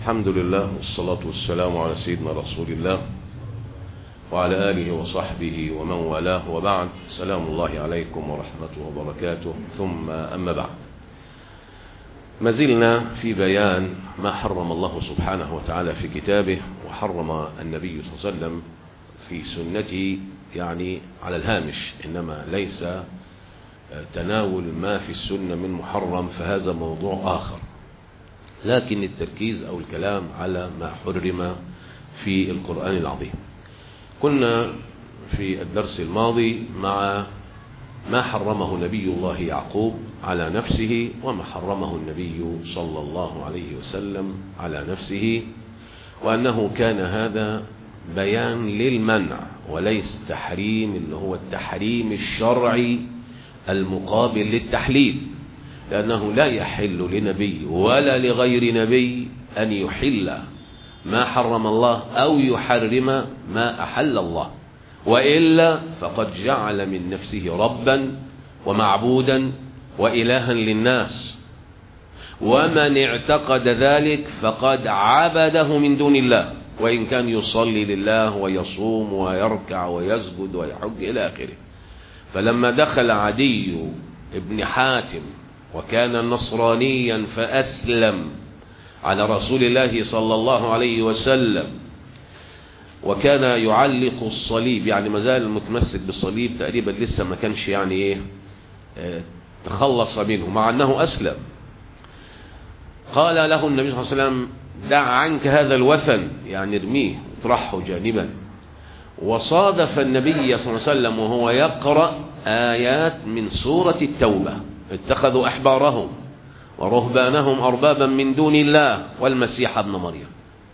الحمد لله والصلاة والسلام على سيدنا رسول الله وعلى آله وصحبه ومن والاه وبعد سلام الله عليكم ورحمته وبركاته ثم أما بعد ما زلنا في بيان ما حرم الله سبحانه وتعالى في كتابه وحرم النبي صلى الله عليه وسلم في سنته يعني على الهامش إنما ليس تناول ما في السنة من محرم فهذا موضوع آخر لكن التركيز أو الكلام على ما حرم في القرآن العظيم كنا في الدرس الماضي مع ما حرمه نبي الله يعقوب على نفسه وما حرمه النبي صلى الله عليه وسلم على نفسه وأنه كان هذا بيان للمنع وليس تحريم اللي هو التحريم الشرعي المقابل للتحليل لأنه لا يحل لنبي ولا لغير نبي أن يحل ما حرم الله أو يحرم ما أحل الله وإلا فقد جعل من نفسه ربا ومعبودا وإلها للناس ومن اعتقد ذلك فقد عبده من دون الله وإن كان يصلي لله ويصوم ويركع ويسجد ويحج إلى آخره فلما دخل عدي ابن حاتم وكان نصرانيا فأسلم على رسول الله صلى الله عليه وسلم وكان يعلق الصليب يعني ما زال متمسك بالصليب تقريبا لسه ما كانش يعني ايه اه تخلص منه مع انه اسلم قال له النبي صلى الله عليه وسلم دع عنك هذا الوثن يعني ارميه اطرحه جانبا وصادف النبي صلى الله عليه وسلم وهو يقرأ آيات من سورة التوبة اتخذوا أحبارهم ورهبانهم أربابا من دون الله والمسيح ابن مريم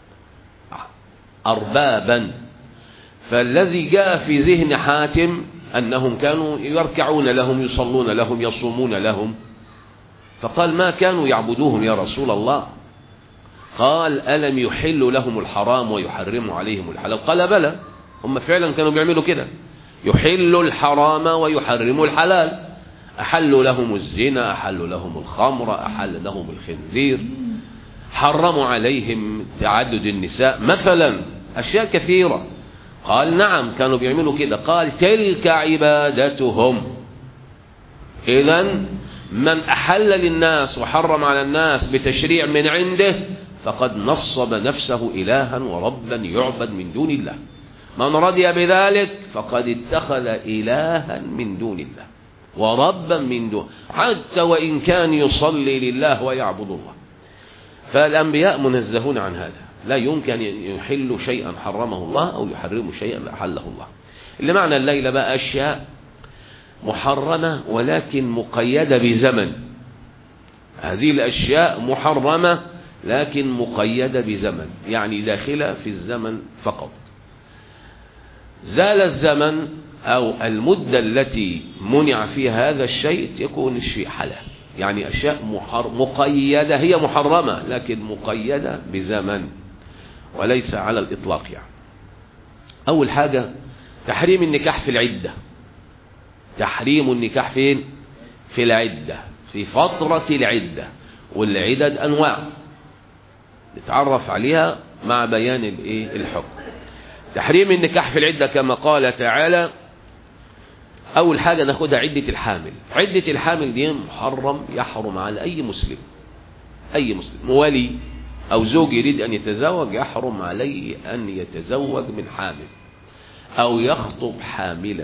أربابا فالذي جاء في ذهن حاتم أنهم كانوا يركعون لهم يصلون لهم يصومون لهم فقال ما كانوا يعبدوهم يا رسول الله قال ألم يحل لهم الحرام ويحرم عليهم الحلال قال بلى هم فعلا كانوا بيعملوا كده يحل الحرام ويحرم الحلال أحلوا لهم الزنا أحلوا لهم الخمر أحل لهم الخنزير حرموا عليهم تعدد النساء مثلا أشياء كثيرة قال نعم كانوا بيعملوا كده قال تلك عبادتهم إذا من أحل للناس وحرم على الناس بتشريع من عنده فقد نصب نفسه إلها وربا يعبد من دون الله من رضي بذلك فقد اتخذ إلها من دون الله وربا من دون حتى وإن كان يصلي لله ويعبد الله فالأنبياء منزهون عن هذا لا يمكن أن يحلوا شيئا حرمه الله أو يحرموا شيئا أحله الله اللي معنى الليلة بقى أشياء محرمة ولكن مقيدة بزمن هذه الأشياء محرمة لكن مقيدة بزمن يعني داخلة في الزمن فقط زال الزمن أو المدة التي منع فيها هذا الشيء يكون الشيء حلال يعني أشياء محر مقيدة هي محرمة لكن مقيدة بزمن وليس على الإطلاق يعني أول حاجة تحريم النكاح في العدة تحريم النكاح فين في العدة في فترة العدة والعدد أنواع نتعرف عليها مع بيان الايه الحكم تحريم النكاح في العدة كما قال تعالى أول حاجة ناخدها عدة الحامل عدة الحامل دي محرم يحرم على أي مسلم أي مسلم ولي أو زوج يريد أن يتزوج يحرم عليه أن يتزوج من حامل أو يخطب حاملا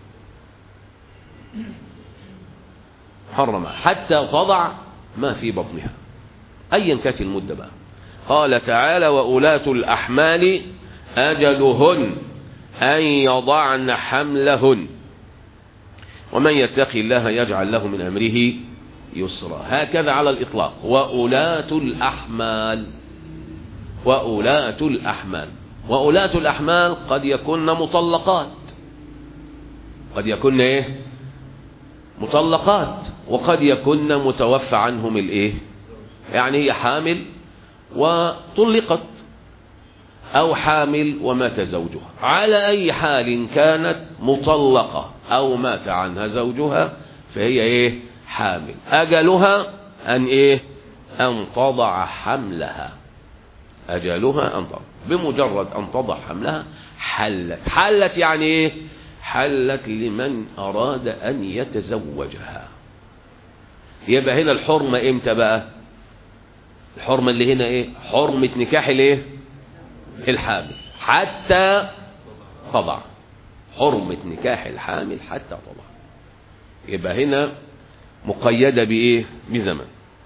حرم حتى تضع ما في بطنها أيا كانت المدة بقى قال تعالى وأولاة الأحمال أجلهن أن يضعن حملهن ومن يتق الله يجعل له من أمره يسرا هكذا على الإطلاق وأولاة الأحمال وأولاة الأحمال وأولاة الأحمال قد يكون مطلقات قد يكون إيه مطلقات وقد يكون متوفى عنهم الإيه يعني هي حامل وطلقت أو حامل ومات زوجها على أي حال كانت مطلقة أو مات عنها زوجها فهي إيه حامل أجلها أن إيه أن تضع حملها أجلها أن تضع بمجرد أن تضع حملها حلت حلت يعني إيه حلت لمن أراد أن يتزوجها يبقى هنا الحرمة إمتى بقى الحرمة اللي هنا إيه حرمة نكاح الإيه الحامل حتى تضع حرمة نكاح الحامل حتى تضع يبقى هنا مقيدة بإيه بزمن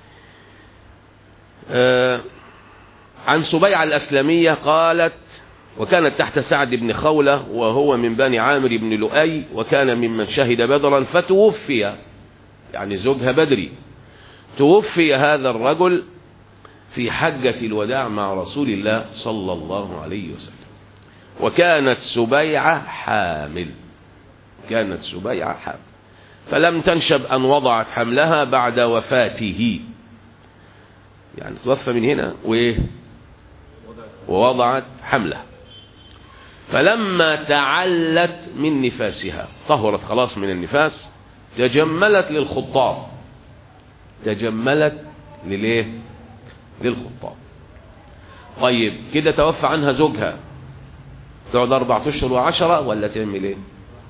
آه عن سبيعة الأسلمية قالت وكانت تحت سعد بن خولة وهو من بني عامر بن لؤي وكان ممن شهد بدرا فتوفي يعني زوجها بدري توفي هذا الرجل في حجة الوداع مع رسول الله صلى الله عليه وسلم وكانت سبيعة حامل كانت سبيعة حامل فلم تنشب أن وضعت حملها بعد وفاته يعني توفى من هنا وإيه ووضعت حملها فلما تعلت من نفاسها طهرت خلاص من النفاس تجملت للخطاب تجملت لليه للخطاب طيب كده توفى عنها زوجها تقعد أربعة أشهر وعشرة ولا تعمل إيه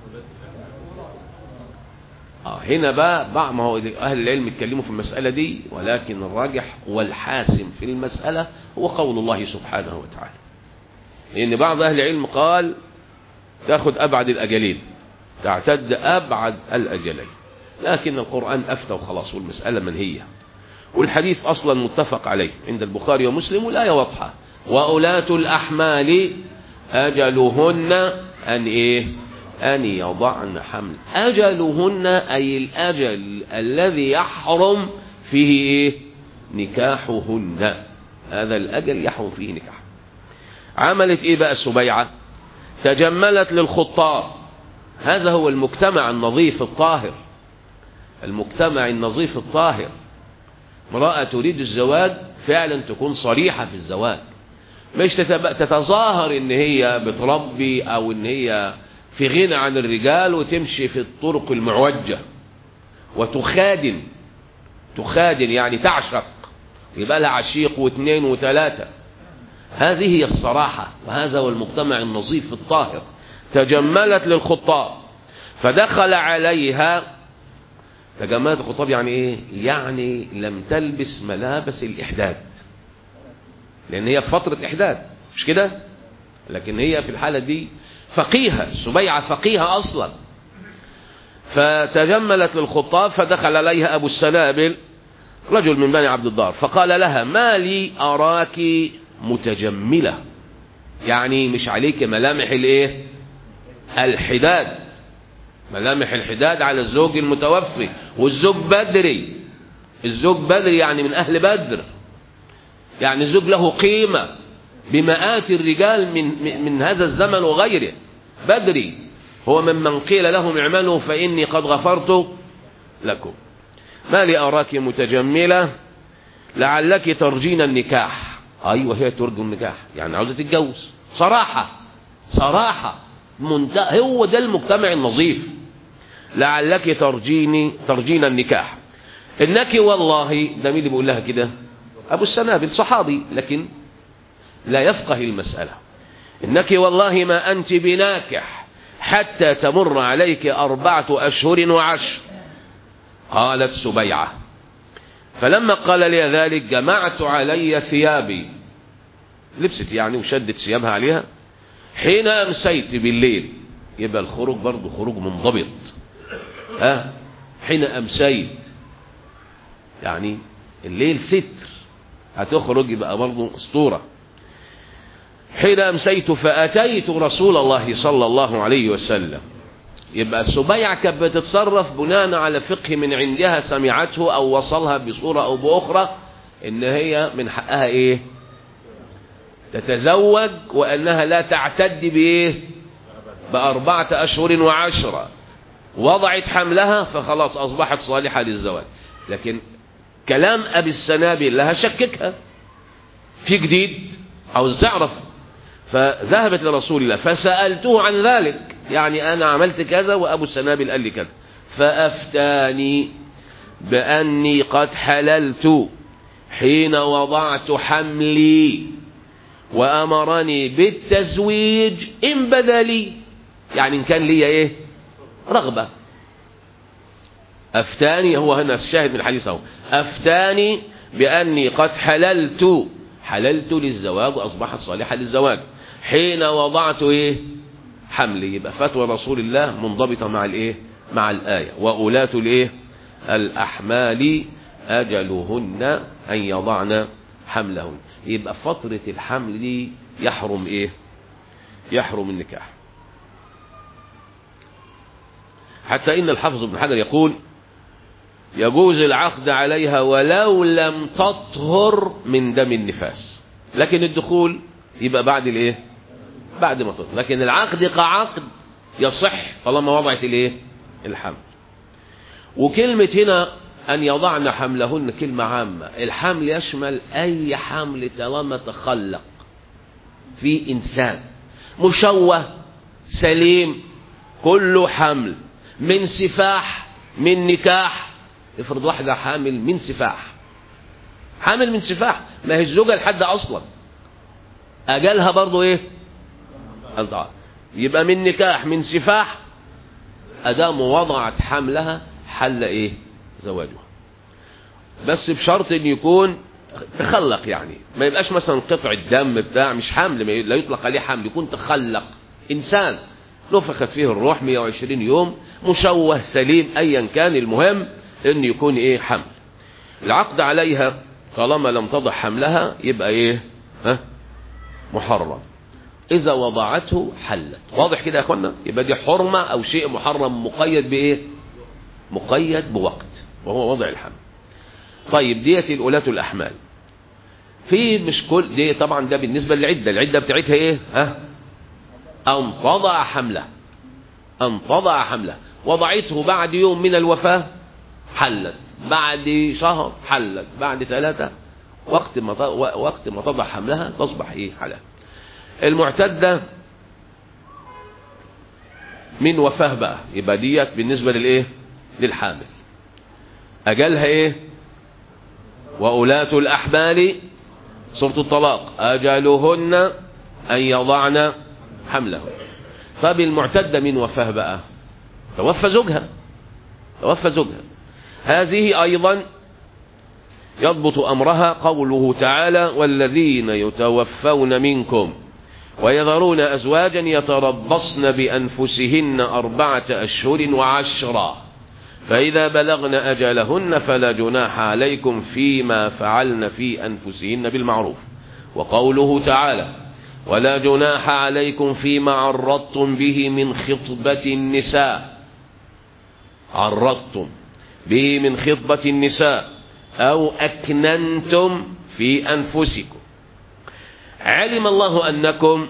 آه هنا بقى بعض ما هو أهل العلم اتكلموا في المسألة دي ولكن الراجح والحاسم في المسألة هو قول الله سبحانه وتعالى لأن بعض أهل العلم قال تاخد أبعد الأجلين تعتد أبعد الأجلين لكن القرآن أفتى وخلاص والمسألة منهية والحديث أصلا متفق عليه عند البخاري ومسلم والآية واضحة وأولاة الأحمال أجلهن أن إيه أن يضعن حمل أجلهن أي الأجل الذي يحرم فيه إيه نكاحهن هذا الأجل يحرم فيه نكاح عملت إيه بقى السبيعة تجملت للخطاب هذا هو المجتمع النظيف الطاهر المجتمع النظيف الطاهر امرأة تريد الزواج فعلا تكون صريحة في الزواج مش تتظاهر ان هي بتربي او ان هي في غنى عن الرجال وتمشي في الطرق المعوجة وتخادن تخادن يعني تعشق يبقى لها عشيق واثنين وثلاثة هذه هي الصراحة وهذا هو المجتمع النظيف الطاهر تجملت للخطاب فدخل عليها تجملت الخطاب يعني ايه يعني لم تلبس ملابس الإحداد لأن هي في فترة إحداد مش كده لكن هي في الحالة دي فقيهة سبيعة فقيهة أصلا فتجملت للخطاب فدخل عليها أبو السنابل رجل من بني عبد الدار فقال لها ما لي أراك متجملة يعني مش عليك ملامح الايه الحداد ملامح الحداد على الزوج المتوفي والزوج بدري الزوج بدري يعني من أهل بدر يعني الزوج له قيمة بمئات الرجال من, من هذا الزمن وغيره بدري هو ممن قيل لهم اعملوا فإني قد غفرت لكم ما لي أراك متجملة لعلك ترجين النكاح أيوة هي ترجو النكاح يعني عاوزة تتجوز صراحة صراحة منتهى هو ده المجتمع النظيف لعلك ترجيني ترجين النكاح انك والله ده مين اللي بيقول لها كده ابو السنابل صحابي لكن لا يفقه المسألة انك والله ما انت بناكح حتى تمر عليك اربعة اشهر وعشر قالت سبيعة فلما قال لي ذلك جمعت علي ثيابي لبست يعني وشدت ثيابها عليها حين امسيت بالليل يبقى الخروج برضه خروج منضبط ها حين امسيت يعني الليل ستر هتخرج يبقى برضه اسطوره حين امسيت فاتيت رسول الله صلى الله عليه وسلم يبقى السبيع كانت بتتصرف بناء على فقه من عندها سمعته او وصلها بصوره او باخرى ان هي من حقها ايه تتزوج وانها لا تعتد بايه باربعه اشهر وعشره وضعت حملها فخلاص اصبحت صالحه للزواج لكن كلام ابي السنابل لها شككها في جديد عاوز تعرف فذهبت لرسول الله فسالته عن ذلك يعني انا عملت كذا وابو السنابل قال لي كذا فافتاني باني قد حللت حين وضعت حملي وأمرني بالتزويج إن بدا لي يعني إن كان لي إيه رغبة أفتاني هو هنا الشاهد من الحديث أهو أفتاني بأني قد حللت حللت للزواج وأصبحت صالحة للزواج حين وضعت إيه حملي يبقى فتوى رسول الله منضبطة مع الإيه مع الآية وأولاة الإيه الأحمال أجلهن أن يضعن حملهن يبقى فترة الحمل دي يحرم إيه يحرم النكاح حتى إن الحافظ ابن حجر يقول يجوز العقد عليها ولو لم تطهر من دم النفاس لكن الدخول يبقى بعد الايه بعد ما تطهر لكن العقد كعقد يصح طالما وضعت الايه الحمل وكلمة هنا أن يضعن حملهن كلمة عامة الحمل يشمل أي حمل طالما تخلق في إنسان مشوه سليم كله حمل من سفاح من نكاح افرض واحدة حامل من سفاح حامل من سفاح ما هي الزوجة لحد أصلا أجلها برضو إيه أنت يبقى من نكاح من سفاح أدام وضعت حملها حل إيه زواجها بس بشرط ان يكون تخلق يعني ما يبقاش مثلا قطع الدم بتاع مش حمل ما لا يطلق عليه حمل يكون تخلق انسان نفخت فيه الروح 120 يوم مشوه سليم ايا كان المهم ان يكون ايه حمل العقد عليها طالما لم تضع حملها يبقى ايه ها محرم اذا وضعته حلت واضح كده يا اخوانا يبقى دي حرمه او شيء محرم مقيد بايه مقيد بوقت وهو وضع الحمل طيب ديت الأولاة الأحمال في مش كل دي طبعا ده بالنسبة للعدة العدة بتاعتها ايه ها أن تضع حمله أن تضع حمله وضعته بعد يوم من الوفاة حلت بعد شهر حلت بعد ثلاثة وقت ما وقت ما تضع حملها تصبح ايه حلال المعتدة من وفاه بقى يبقى ديت بالنسبة للايه للحامل أجلها إيه وأولاة الأحمال سورة الطلاق أجلهن أن يضعن حملهن فبالمعتدة من وفاه بقى توفى زوجها توفى زوجها هذه أيضا يضبط أمرها قوله تعالى والذين يتوفون منكم ويذرون أزواجا يتربصن بأنفسهن أربعة أشهر وعشرا فإذا بلغن أجلهن فلا جناح عليكم فيما فعلن في أنفسهن بالمعروف وقوله تعالى ولا جناح عليكم فيما عرضتم به من خطبة النساء عرضتم به من خطبة النساء أو أكننتم في أنفسكم علم الله أنكم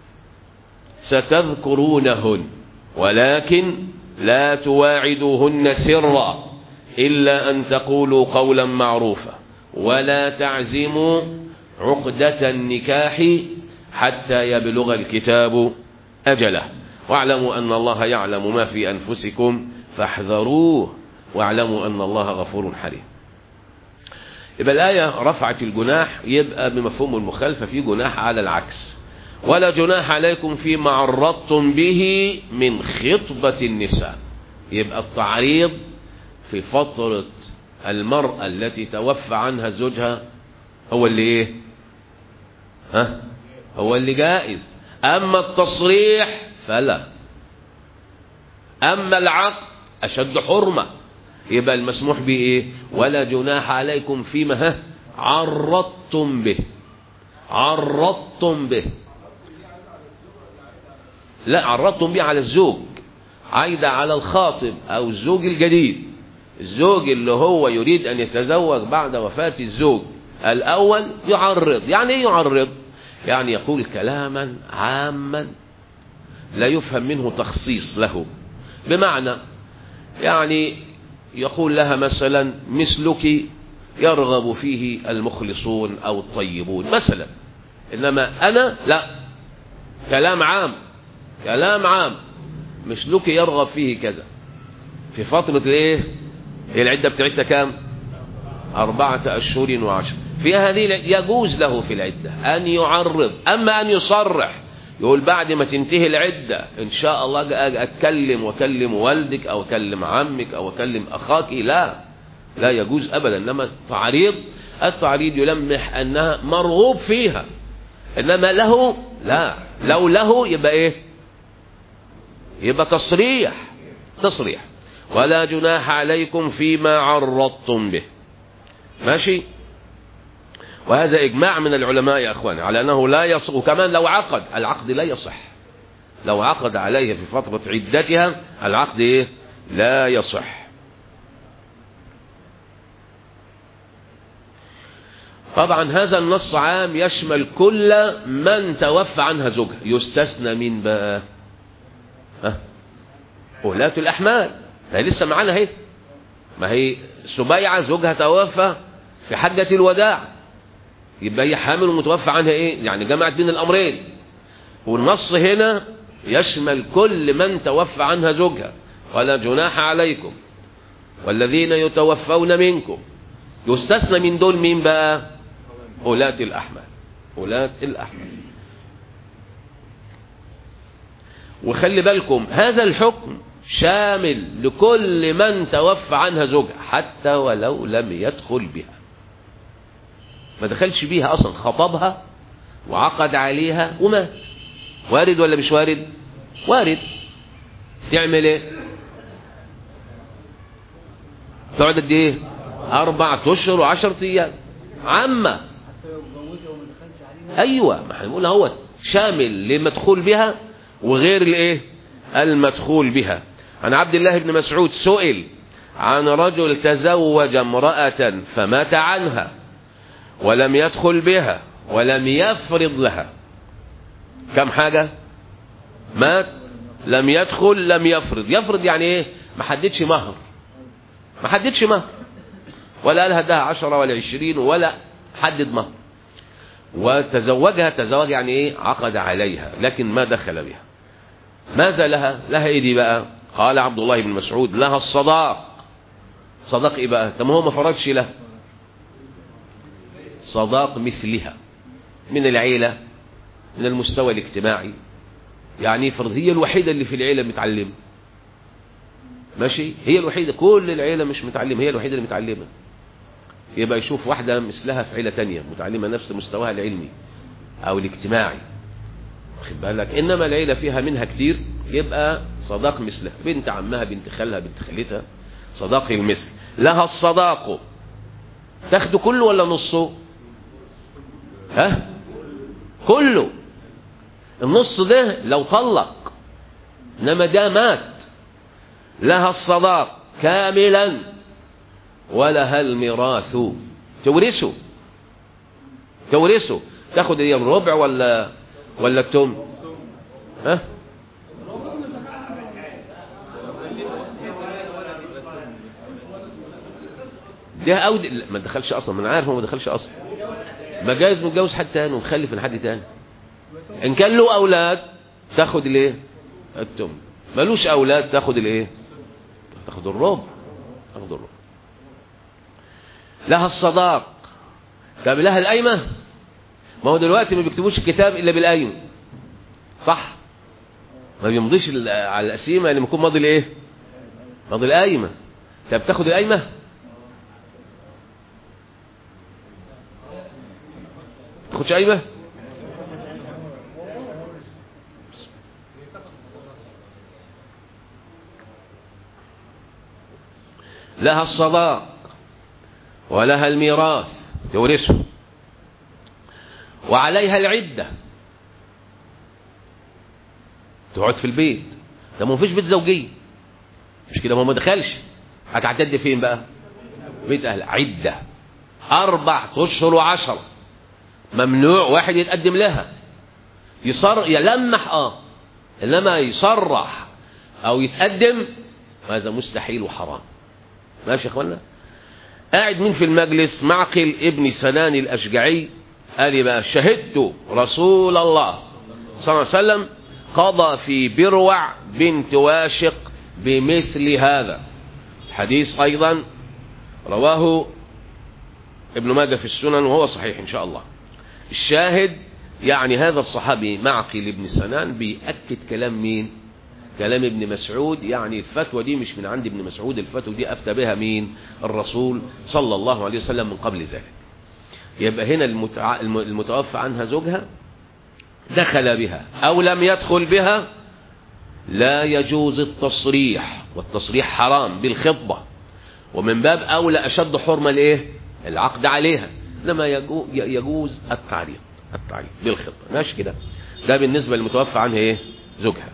ستذكرونهن ولكن لا تواعدوهن سرا إلا أن تقولوا قولا معروفا ولا تعزموا عقدة النكاح حتى يبلغ الكتاب أجله واعلموا أن الله يعلم ما في أنفسكم فاحذروه واعلموا أن الله غفور حليم يبقى الآية رفعت الجناح يبقى بمفهوم المخالفة في جناح على العكس ولا جناح عليكم فيما عرضتم به من خطبة النساء يبقى التعريض في فترة المرأة التي توفى عنها زوجها هو اللي ايه ها هو اللي جائز اما التصريح فلا اما العقد اشد حرمة يبقى المسموح به ايه ولا جناح عليكم فيما ها عرضتم به عرضتم به لا عرضتم به على الزوج عايدة على الخاطب او الزوج الجديد الزوج اللي هو يريد ان يتزوج بعد وفاة الزوج الاول يعرض يعني ايه يعرض يعني يقول كلاما عاما لا يفهم منه تخصيص له بمعنى يعني يقول لها مثلا مثلك يرغب فيه المخلصون او الطيبون مثلا انما انا لا كلام عام كلام عام مثلك يرغب فيه كذا في فترة الايه هي العدة بتاعتها كام اربعة اشهر وعشر في هذه يجوز له في العدة أن يعرض أما أن يصرح يقول بعد ما تنتهي العدة إن شاء الله أتكلم وأكلم والدك أو أكلم عمك أو أكلم أخاك لا لا يجوز أبدا إنما التعريض التعريض يلمح أنها مرغوب فيها إنما له لا لو له يبقى إيه يبقى تصريح تصريح ولا جناح عليكم فيما عرضتم به ماشي وهذا إجماع من العلماء يا أخواني على أنه لا يصح وكمان لو عقد العقد لا يصح لو عقد عليها في فترة عدتها العقد إيه؟ لا يصح طبعا هذا النص عام يشمل كل من توفى عنها زوجها يستثنى من بقى ها ولاة الأحمال هي لسه معانا اهي ما هي سبيعة زوجها توفى في حجة الوداع يبقى هي حامل ومتوفى عنها ايه يعني جمعت بين الامرين والنص هنا يشمل كل من توفى عنها زوجها ولا جناح عليكم والذين يتوفون منكم يستثنى من دول مين بقى ولاة الأحمال ولاة الأحمال وخلي بالكم هذا الحكم شامل لكل من توفى عنها زوجها حتى ولو لم يدخل بها ما دخلش بيها اصلا خطبها وعقد عليها ومات وارد ولا مش وارد وارد تعمل ايه تقعد قد ايه اربع اشهر وعشرة ايام عامة ايوه ما احنا بنقول اهوت شامل للمدخول بها وغير الايه المدخول بها عن عبد الله بن مسعود سئل عن رجل تزوج امرأة فمات عنها ولم يدخل بها ولم يفرض لها كم حاجة مات لم يدخل لم يفرض يفرض يعني ايه ما حددش مهر ما حددش مهر ولا قالها ده عشرة ولا عشرين ولا حدد مهر وتزوجها تزوج يعني ايه عقد عليها لكن ما دخل بها ماذا لها لها ايه دي بقى قال عبد الله بن مسعود لها الصداق صداق ايه بقى طب هو ما فرضش له صداق مثلها من العيلة من المستوى الاجتماعي يعني فرض هي الوحيدة اللي في العيلة متعلمة ماشي هي الوحيدة كل العيلة مش متعلمة هي الوحيدة اللي متعلمة يبقى يشوف واحدة مثلها في عيلة تانية متعلمة نفس مستواها العلمي او الاجتماعي واخد بالك انما العيلة فيها منها كتير يبقى صداق مثلها بنت عمها بنت خالها بنت خالتها صداق المثل لها الصداق تاخده كله ولا نصه ها كله النص ده لو طلق انما ده مات لها الصداق كاملا ولها الميراث تورثه تورثه تاخد ايه الربع ولا ولا التم ها ده أود ما دخلش اصلا من عارف هو ما دخلش اصلا ما جايز متجوز حد تاني ومخلف من حد تاني ان كان له اولاد تاخد الايه التم ملوش اولاد تاخد الايه تاخد الربع تاخد الربع لها الصداق طب لها القايمه ما هو دلوقتي ما بيكتبوش الكتاب الا بالقايمه صح ما بيمضيش على القسيمه اللي بيكون ماضي الايه ماضي القايمه طب تاخد القايمه تاخدش قايمه لها الصداق ولها الميراث تورثه وعليها العدة تقعد في البيت ده ما فيش بيت زوجية مش كده ما دخلش هتعتد فين بقى بيت أهل عدة أربع أشهر وعشرة ممنوع واحد يتقدم لها يصر يلمح اه انما يصرح او يتقدم هذا مستحيل وحرام ماشي يا اخوانا قاعد مين في المجلس معقل ابن سنان الاشجعي قال لي بقى شهدت رسول الله صلى الله عليه وسلم قضى في بروع بنت واشق بمثل هذا حديث ايضا رواه ابن ماجه في السنن وهو صحيح إن شاء الله الشاهد يعني هذا الصحابي معقل ابن سنان بيأكد كلام مين كلام ابن مسعود يعني الفتوى دي مش من عند ابن مسعود الفتوى دي أفتى بها مين الرسول صلى الله عليه وسلم من قبل ذلك يبقى هنا المتع... المتوفى عنها زوجها دخل بها أو لم يدخل بها لا يجوز التصريح والتصريح حرام بالخطبة ومن باب أولى أشد حرمة الإيه العقد عليها لما يجو... يجوز التعريض التعريض بالخطبة ماشي كده ده بالنسبة للمتوفى عنها إيه زوجها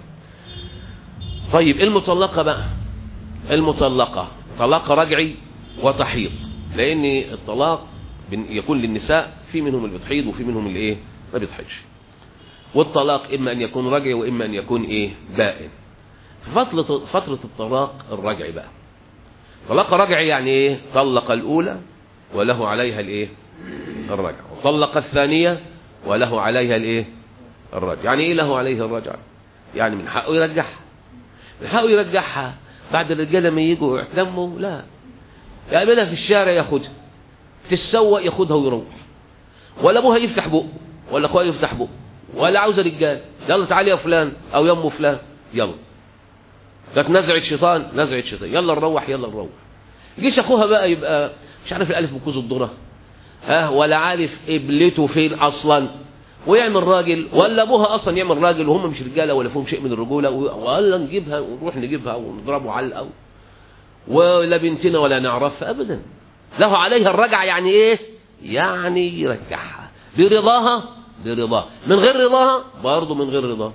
طيب المطلقة بقى المطلقة طلاق رجعي وتحيض لأن الطلاق يكون للنساء في منهم اللي بتحيض وفي منهم اللي إيه ما بيتحيضش والطلاق إما أن يكون رجعي وإما أن يكون إيه بائن فترة, فترة الطلاق الرجعي بقى طلاق رجعي يعني إيه طلق الأولى وله عليها الإيه الرجع وطلق الثانية وله عليها الإيه الرجع يعني إيه له عليها الرجع يعني من حقه يرجعها من حقه يرجعها بعد الرجاله ما يجوا يعتموا لا يقابلها في الشارع ياخدها تتسوق ياخدها ويروح ولا ابوها يفتح بقه ولا اخوها يفتح بقه ولا عاوزه رجال يلا تعالي يا فلان او يا ام فلان يلا كانت نزعه شيطان نزعه شيطان يلا نروح يلا نروح يجيش اخوها بقى يبقى مش عارف الالف بكوز الذره ها ولا عارف قبلته فين اصلا ويعمل راجل ولا ابوها اصلا يعمل راجل وهم مش رجاله ولا فيهم شيء من الرجوله ولا نجيبها ونروح نجيبها ونضربه علقه ولا بنتنا ولا نعرفها ابدا له عليها الرجع يعني ايه يعني يرجعها برضاها برضاها من غير رضاها برضه من غير رضاها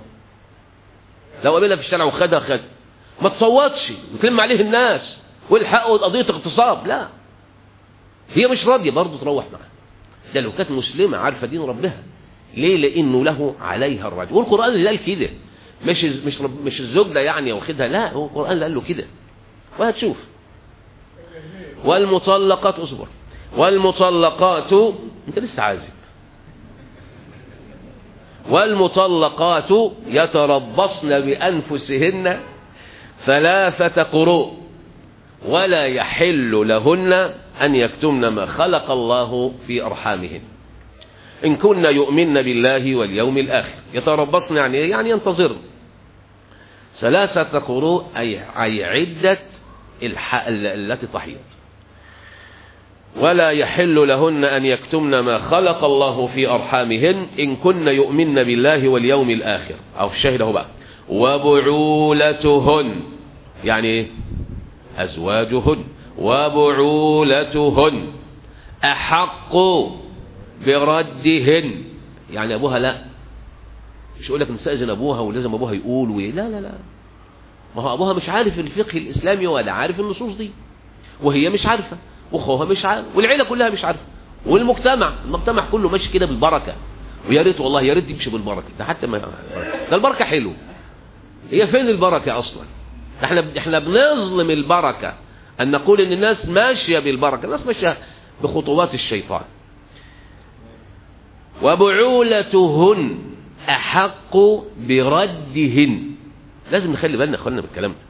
لو قابلها في الشارع وخدها خد ما تصوتش وتلم عليه الناس والحقوا قضيه اغتصاب لا هي مش راضيه برضه تروح معاه ده لو كانت مسلمه عارفه دين ربها ليه لانه له عليها الرجل والقران اللي قال كده مش مش مش الزوج ده يعني واخدها لا هو القران اللي قال له كده وهتشوف والمطلقات اصبر والمطلقات انت لسه عازب والمطلقات يتربصن بانفسهن ثلاثه قروء ولا يحل لهن ان يكتمن ما خلق الله في ارحامهن إن كن يؤمن بالله واليوم الآخر يتربصن يعني يعني ينتظر ثلاثة قروء أي, أي عدة التي تحيض ولا يحل لهن أن يكتمن ما خلق الله في أرحامهن إن كن يؤمن بالله واليوم الآخر أو الشاهد هو بقى وبعولتهن يعني إيه أزواجهن وبعولتهن أحق بردهن يعني ابوها لا مش يقول لك نستأذن ابوها ولازم ابوها يقول وي... لا لا لا ما هو ابوها مش عارف الفقه الاسلامي ولا عارف النصوص دي وهي مش عارفه واخوها مش عارف والعيله كلها مش عارفه والمجتمع المجتمع كله ماشي كده بالبركه ويا ريت والله يا ريت يمشي بالبركه ده حتى ما ده البركه حلو هي فين البركه اصلا احنا احنا بنظلم البركه ان نقول ان الناس ماشيه بالبركه الناس ماشيه بخطوات الشيطان وبعولتهن أحق بردهن لازم نخلي بالنا اخوانا بالكلام ده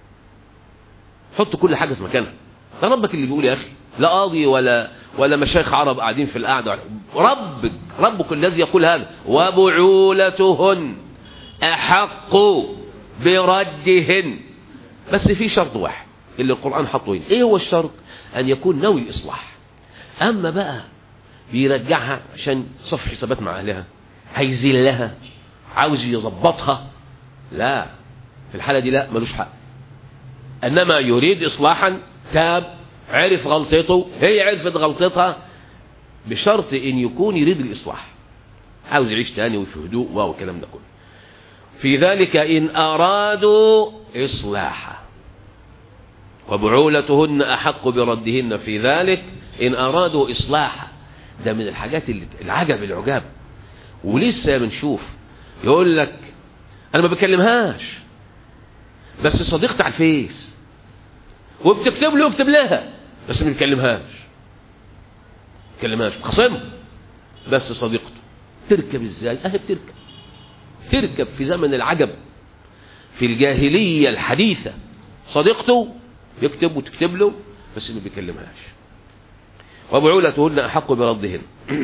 حط كل حاجة في مكانها ده ربك اللي بيقول يا أخي لا قاضي ولا ولا مشايخ عرب قاعدين في القعدة ربك ربك الذي يقول هذا وبعولتهن أحق بردهن بس في شرط واحد اللي القرآن حطه هنا ايه هو الشرط ان يكون ناوي الاصلاح اما بقى بيرجعها عشان صف حسابات مع اهلها هيذلها عاوز يظبطها لا في الحالة دي لا ملوش حق انما يريد اصلاحا تاب عرف غلطته هي عرفت غلطتها بشرط ان يكون يريد الاصلاح عاوز يعيش تاني وفي هدوء واو الكلام ده كله في ذلك ان ارادوا اصلاحا وبعولتهن احق بردهن في ذلك ان ارادوا اصلاحا ده من الحاجات اللي العجب العجاب ولسه بنشوف يقول لك انا ما بكلمهاش بس صديقتي على الفيس وبتكتب له وبكتب لها بس ما بيكلمهاش بيكلمهاش خصمها بس صديقته تركب ازاي اهي بتركب تركب في زمن العجب في الجاهلية الحديثة صديقته يكتب وتكتب له بس ما بيكلمهاش وبعولتهن أحق بردهن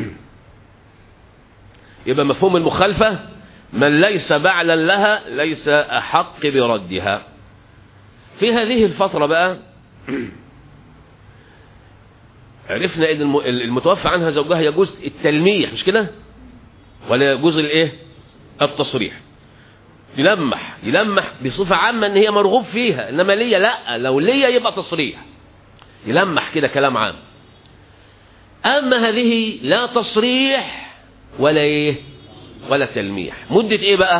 يبقى مفهوم المخالفة من ليس بعلا لها ليس أحق بردها في هذه الفترة بقى عرفنا ان المتوفى عنها زوجها يجوز التلميح مش كده ولا يجوز الايه التصريح يلمح يلمح بصفة عامة ان هي مرغوب فيها انما ليا لا لو ليا يبقى تصريح يلمح كده كلام عام اما هذه لا تصريح ولا ايه ولا تلميح مدة ايه بقى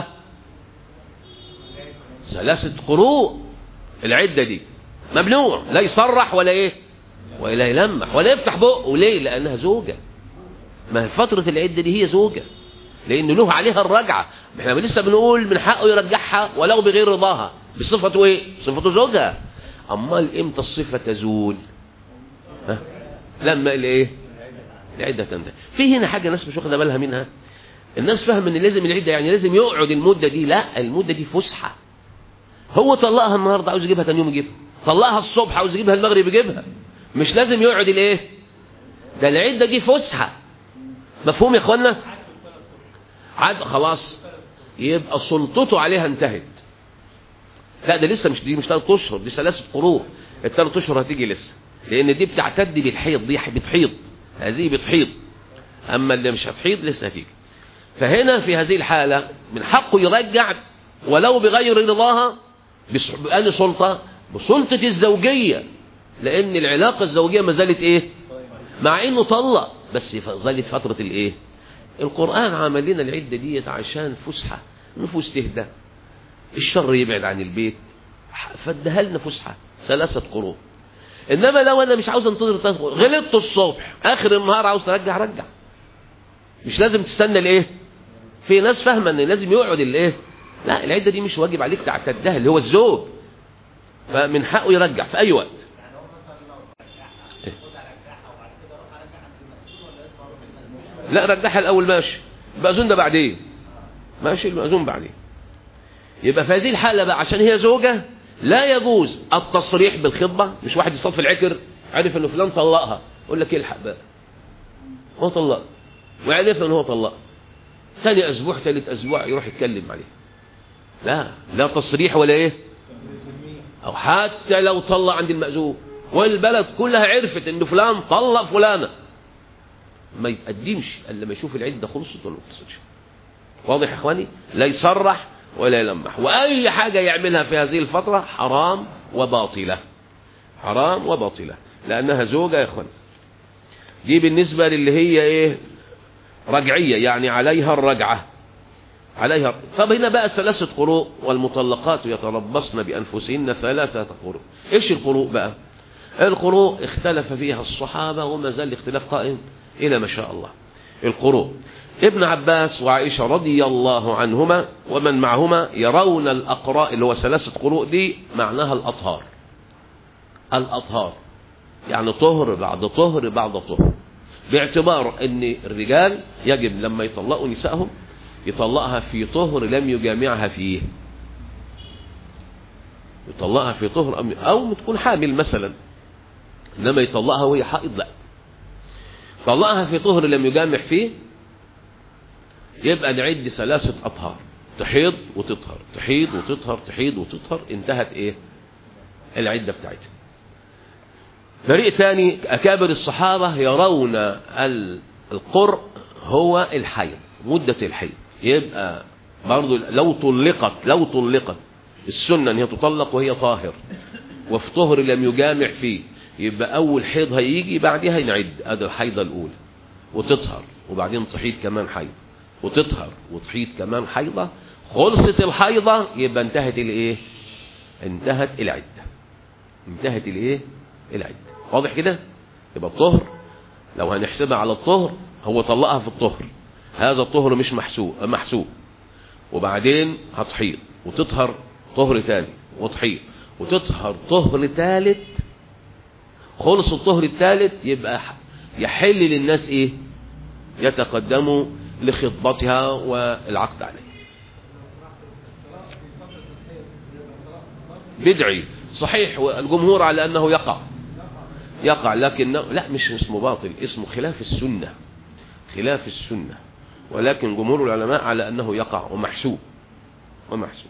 ثلاثة قروء العدة دي ممنوع لا يصرح ولا ايه ولا يلمح ولا يفتح بقه ليه لانها زوجة ما فترة العدة دي هي زوجة لان له عليها الرجعة احنا لسه بنقول من حقه يرجعها ولو بغير رضاها بصفته ايه صفته زوجها امال امتى الصفة تزول ها لما الايه العدة تنتهي في هنا حاجة الناس مش واخده بالها منها الناس فاهم ان لازم العدة يعني لازم يقعد المدة دي لا المدة دي فسحة هو طلقها النهارده عاوز يجيبها تاني يوم يجيبها طلقها الصبح عاوز يجيبها المغرب يجيبها مش لازم يقعد الايه ده العدة دي فسحة مفهوم يا اخوانا عاد خلاص يبقى سلطته عليها انتهت لا ده لسه مش دي مش ثلاث اشهر دي ثلاث قروء الثلاث اشهر هتيجي لسه لان دي بتعتد بالحيض دي بتحيض هذه بتحيض اما اللي مش هتحيض لسه هتيجي فهنا في هذه الحالة من حقه يرجع ولو بغير رضاها بأن سلطة بسلطة الزوجية لأن العلاقة الزوجية ما زالت إيه مع إنه طلق بس ظلت فترة الإيه القرآن عمل لنا العدة ديت عشان فسحة نفوس تهدى الشر يبعد عن البيت فادها لنا فسحة ثلاثة قروء إنما لو أنا مش عاوز انتظر غلطت الصبح آخر النهار عاوز ترجع رجع مش لازم تستنى الإيه في ناس فاهمة إن لازم يقعد الإيه لا العدة دي مش واجب عليك تعتدها اللي هو الزوج فمن حقه يرجع في أي وقت لا رجعها الأول ماشي المأذون ده بعدين ماشي المأذون بعدين يبقى في هذه الحالة بقى عشان هي زوجة لا يجوز التصريح بالخطبة مش واحد يصطاد في العكر عرف انه فلان طلقها يقول لك الحق بقى هو طلق وعرف ان هو طلق ثاني اسبوع ثالث اسبوع يروح يتكلم عليه لا لا تصريح ولا ايه او حتى لو طلق عند المأذون والبلد كلها عرفت ان فلان طلق فلانة ما يتقدمش الا لما يشوف العدة خلصت ولا ما خلصتش واضح يا اخواني لا يصرح ولا يلمح واي حاجة يعملها في هذه الفترة حرام وباطلة حرام وباطلة لانها زوجة يا اخواني دي بالنسبة للي هي ايه رجعية يعني عليها الرجعة عليها طب هنا بقى ثلاثة قروء والمطلقات يتربصن بأنفسهن ثلاثة قروء ايش القروء بقى القروء اختلف فيها الصحابة وما زال الاختلاف قائم إلى ما شاء الله القروء ابن عباس وعائشة رضي الله عنهما ومن معهما يرون الأقراء اللي هو ثلاثة قروء دي معناها الأطهار الأطهار يعني طهر بعد طهر بعد طهر باعتبار ان الرجال يجب لما يطلقوا نسائهم يطلقها في طهر لم يجامعها فيه يطلقها في طهر او تكون حامل مثلا انما يطلقها وهي حائض لا طلقها في طهر لم يجامع فيه يبقى نعد ثلاثة أطهار تحيض وتطهر تحيض وتطهر تحيض وتطهر انتهت ايه العدة بتاعتها فريق ثاني أكابر الصحابة يرون القرء هو الحيض مدة الحيض يبقى برضو لو طلقت لو طلقت السنة ان هي تطلق وهي طاهر وفي طهر لم يجامع فيه يبقى أول حيض هيجي بعدها ينعد ادي الحيضة الأولى وتطهر وبعدين تحيض كمان حيض وتطهر وتحيض كمان حيضة خلصت الحيضة يبقى انتهت الايه انتهت العدة انتهت الايه العدة واضح كده يبقى الطهر لو هنحسبها على الطهر هو طلقها في الطهر هذا الطهر مش محسوب محسوب وبعدين هتحيض وتطهر طهر تاني وتحيض وتطهر طهر ثالث خلص الطهر الثالث يبقى يحل للناس ايه يتقدموا لخطبتها والعقد عليه بدعي صحيح والجمهور على انه يقع يقع لكن لا مش اسمه باطل اسمه خلاف السنة خلاف السنة ولكن جمهور العلماء على أنه يقع ومحسوب ومحسوب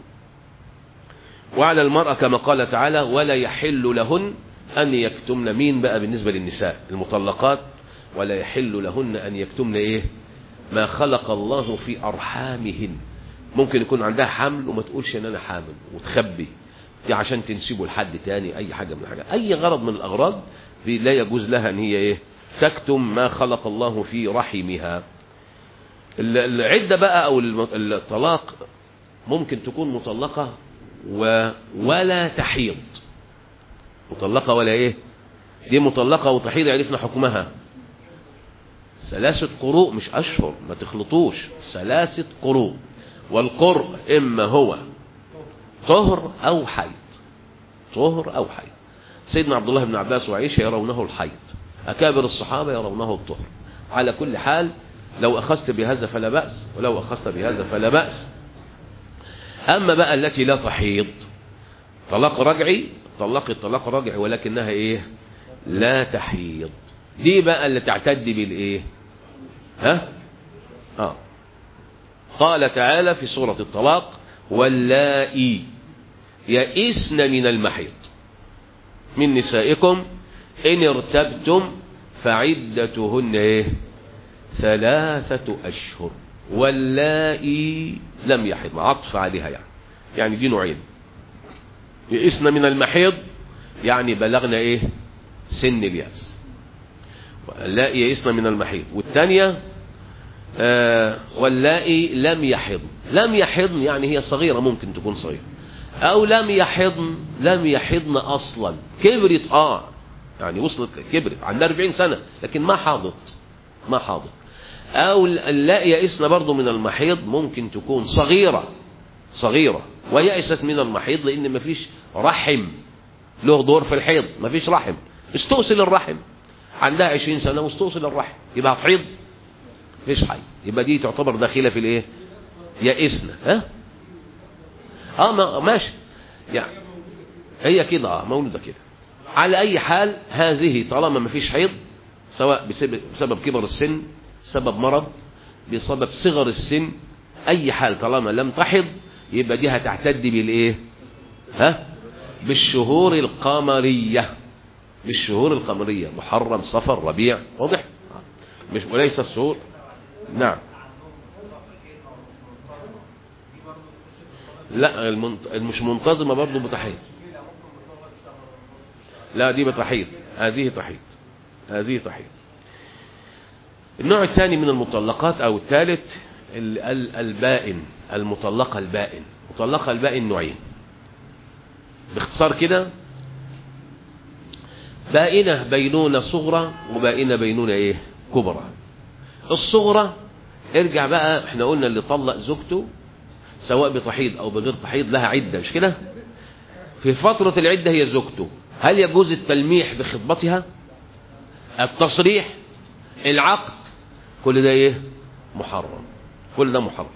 وعلى المرأة كما قال تعالى ولا يحل لهن أن يكتمن مين بقى بالنسبة للنساء المطلقات ولا يحل لهن أن يكتمن إيه ما خلق الله في أرحامهن ممكن يكون عندها حمل وما تقولش ان انا حامل وتخبي دي عشان تنسبه لحد تاني اي حاجة من الحاجات اي غرض من الاغراض في لا يجوز لها ان هي ايه تكتم ما خلق الله في رحمها العدة بقى او الطلاق ممكن تكون مطلقة و ولا تحيض مطلقة ولا ايه دي مطلقة وتحيض عرفنا حكمها ثلاثة قروء مش اشهر ما تخلطوش ثلاثة قروء والقرء إما هو طهر أو حيض طهر أو حيض سيدنا عبد الله بن عباس وعيشة يرونه الحيض أكابر الصحابة يرونه الطهر على كل حال لو أخذت بهذا فلا بأس ولو أخذت بهذا فلا بأس أما بقى التي لا تحيض طلاق رجعي طلقت طلاق رجعي ولكنها إيه لا تحيض دي بقى اللي تعتد بالإيه ها آه قال تعالى في سورة الطلاق واللائي يئسن من المحيض من نسائكم إن ارتبتم فعدتهن إيه ثلاثة أشهر واللائي لم يحض عطف عليها يعني يعني دي نوعين يئسن من المحيض يعني بلغنا إيه سن الياس واللائي يئسن من المحيض والثانية آه واللائي لم يحض لم يحضن يعني هي صغيرة ممكن تكون صغيرة او لم يحضن لم يحضن اصلا كبرت اه يعني وصلت كبرت عندها 40 سنة لكن ما حاضت ما حاضت او اللائي يئسن برضو من المحيض ممكن تكون صغيرة صغيرة ويأست من المحيض لان مفيش رحم له دور في الحيض مفيش رحم استؤصل الرحم عندها 20 سنة واستؤصل الرحم يبقى هتحيض مفيش حي يبقى دي تعتبر داخله في الايه يئسنا ها اه ما ماشي يعني هي كده اه مولوده كده على اي حال هذه طالما ما فيش حيض سواء بسبب, بسبب كبر السن سبب مرض بسبب صغر السن اي حال طالما لم تحض يبقى دي هتعتد بالايه ها بالشهور القمريه بالشهور القمريه محرم صفر ربيع واضح مش وليس الشهور نعم لا المنت... مش منتظمة برضه بتحيض لا دي بتحيض هذه تحيض هذه تحيض النوع الثاني من المطلقات او الثالث البائن المطلقة البائن مطلقة البائن نوعين باختصار كده بائنة بينونة صغرى وبائنة بينونة ايه كبرى الصغرى ارجع بقى احنا قلنا اللي طلق زوجته سواء بتحيض او بغير تحيض لها عدة مش كده في فترة العدة هي زوجته هل يجوز التلميح بخطبتها التصريح العقد كل ده ايه محرم كل ده محرم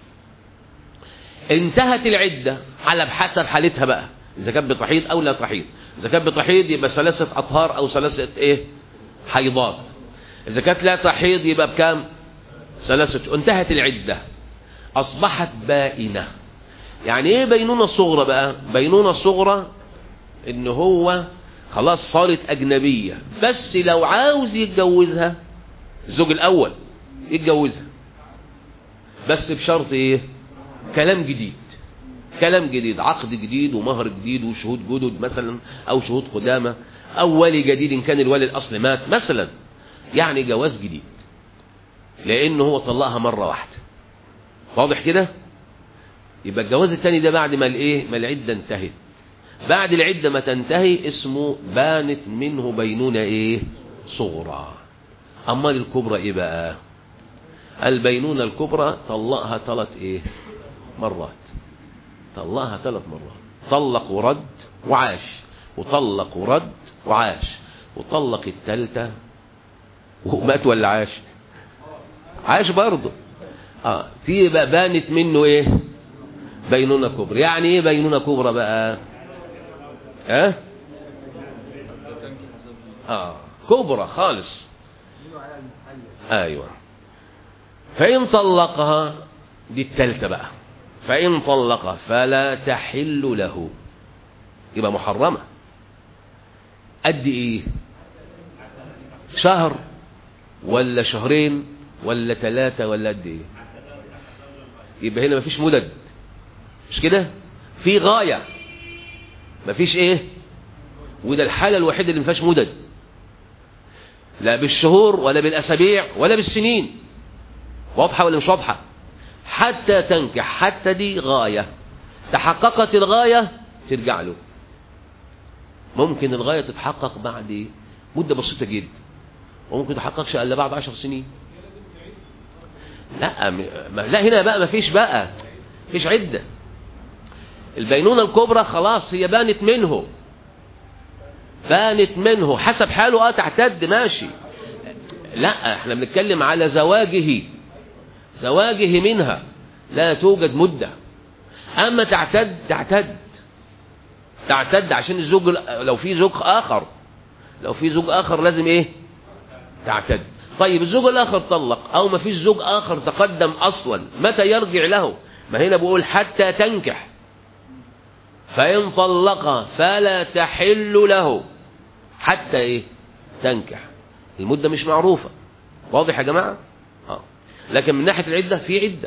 انتهت العدة على بحسب حالتها بقى اذا كانت بتحيض او لا تحيض اذا كانت بتحيض يبقى ثلاثة اطهار او ثلاثة ايه حيضات اذا كانت لا تحيض يبقى بكام ثلاثة انتهت العدة اصبحت بائنة يعني ايه بينونة صغرى بقى بينونة صغرى ان هو خلاص صارت اجنبية بس لو عاوز يتجوزها الزوج الاول يتجوزها بس بشرط ايه كلام جديد كلام جديد عقد جديد ومهر جديد وشهود جدد مثلا او شهود قدامى او ولي جديد ان كان الولي الاصل مات مثلا يعني جواز جديد لانه هو طلقها مرة واحدة واضح كده يبقى الجواز الثاني ده بعد ما الايه ما العدة انتهت بعد العدة ما تنتهي اسمه بانت منه بينونة ايه صغرى امال الكبرى ايه بقى البينونة الكبرى طلقها ثلاث ايه مرات طلقها ثلاث مرات طلق ورد وعاش وطلق ورد وعاش وطلق الثالثة ومات ولا عاش عاش برضه اه في بقى بانت منه ايه بينونة كبرى يعني ايه بينونة كبرى بقى ها اه كبرى خالص ايوه فان طلقها دي التالتة بقى فان طلقها فلا تحل له يبقى محرمة قد ايه شهر ولا شهرين ولا ثلاثة ولا قد ايه يبقى هنا مفيش مدد مش كده في غاية مفيش ايه وده الحالة الوحيدة اللي مفيهاش مدد لا بالشهور ولا بالاسابيع ولا بالسنين واضحة ولا مش واضحة حتى تنكح حتى دي غاية تحققت الغاية ترجع له ممكن الغاية تتحقق بعد مدة بسيطة جدا وممكن تحققش الا بعد عشر سنين لا م... لا هنا بقى مفيش بقى مفيش عدة البينونة الكبرى خلاص هي بانت منه بانت منه حسب حاله اه تعتد ماشي لا احنا بنتكلم على زواجه زواجه منها لا توجد مدة اما تعتد تعتد تعتد عشان الزوج لو في زوج اخر لو في زوج اخر لازم ايه تعتد طيب الزوج الاخر طلق او ما فيش زوج اخر تقدم اصلا متى يرجع له ما هنا بقول حتى تنكح فان طلق فلا تحل له حتى ايه تنكح المدة مش معروفة واضح يا جماعة آه. لكن من ناحية العدة في عدة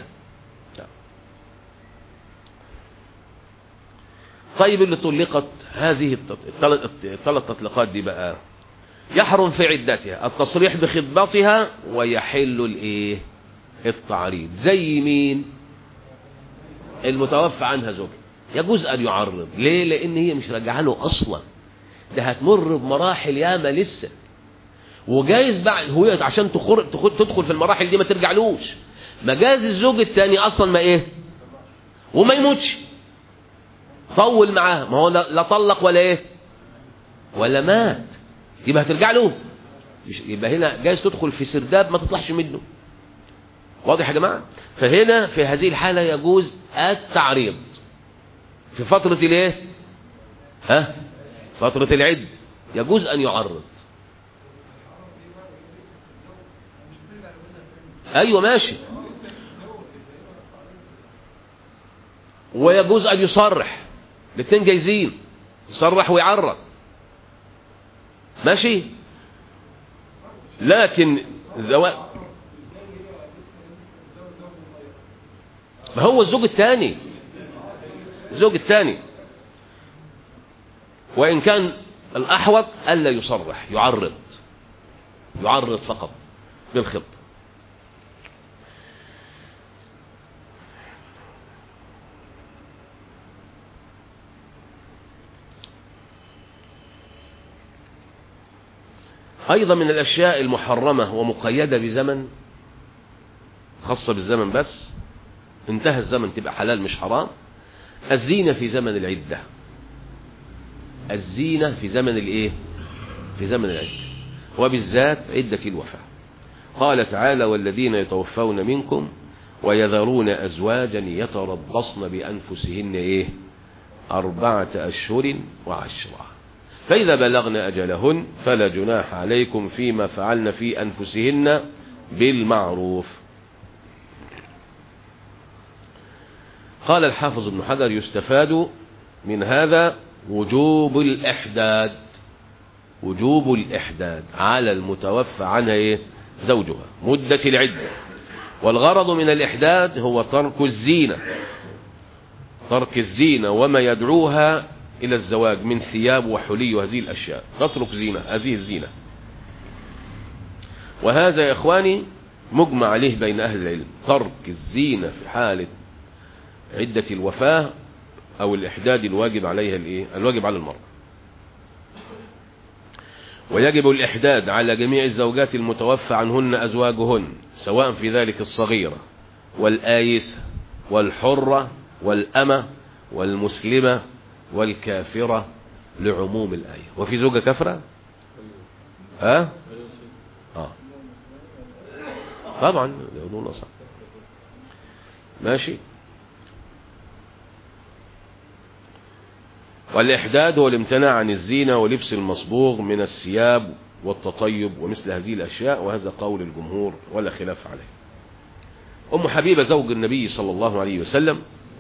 طيب اللي طلقت هذه الثلاث تطليقات دي بقى يحرم في عدتها التصريح بخطبتها ويحل الايه التعريض زي مين المتوفى عنها زوجها يجوز ان يعرض ليه لان هي مش راجعه له اصلا ده هتمر بمراحل ياما لسه وجايز بعد هو عشان تخر... تدخل في المراحل دي ما ترجعلوش مجاز الزوج الثاني اصلا ما ايه وما يموتش طول معاها ما هو لا طلق ولا ايه ولا مات يبقى هترجع له مش يبقى هنا جايز تدخل في سرداب ما تطلعش منه واضح يا جماعه فهنا في هذه الحاله يجوز التعريض في فتره الايه ها فتره العد يجوز ان يعرض ايوه ماشي ويجوز ان يصرح الاثنين جايزين يصرح ويعرض ماشي لكن زواج ما هو الزوج الثاني الزوج الثاني وإن كان الأحوط ألا يصرح يعرض يعرض فقط بالخط أيضا من الأشياء المحرمة ومقيدة بزمن خاصة بالزمن بس انتهى الزمن تبقى حلال مش حرام الزينة في زمن العدة الزينة في زمن الايه في زمن العدة وبالذات عدة الوفاة قال تعالى والذين يتوفون منكم ويذرون أزواجا يتربصن بأنفسهن إيه أربعة أشهر وعشرة فإذا بلغن أجلهن فلا جناح عليكم فيما فعلن في أنفسهن بالمعروف قال الحافظ ابن حجر يستفاد من هذا وجوب الإحداد وجوب الإحداد على المتوفى عنها إيه؟ زوجها مدة العدة والغرض من الإحداد هو ترك الزينة ترك الزينة وما يدعوها إلى الزواج من ثياب وحلي وهذه الأشياء تترك زينة هذه الزينة وهذا يا إخواني مجمع عليه بين أهل العلم ترك الزينة في حالة عدة الوفاة أو الإحداد الواجب عليها الإيه؟ الواجب على المرأة ويجب الإحداد على جميع الزوجات المتوفى عنهن أزواجهن سواء في ذلك الصغيرة والآيسة والحرة والأمة والمسلمة والكافرة لعموم الآية وفي زوجة كفرة ها آه. طبعا يقولون صح ماشي والإحداد هو الامتناع عن الزينة ولبس المصبوغ من الثياب والتطيب ومثل هذه الأشياء وهذا قول الجمهور ولا خلاف عليه أم حبيبة زوج النبي صلى الله عليه وسلم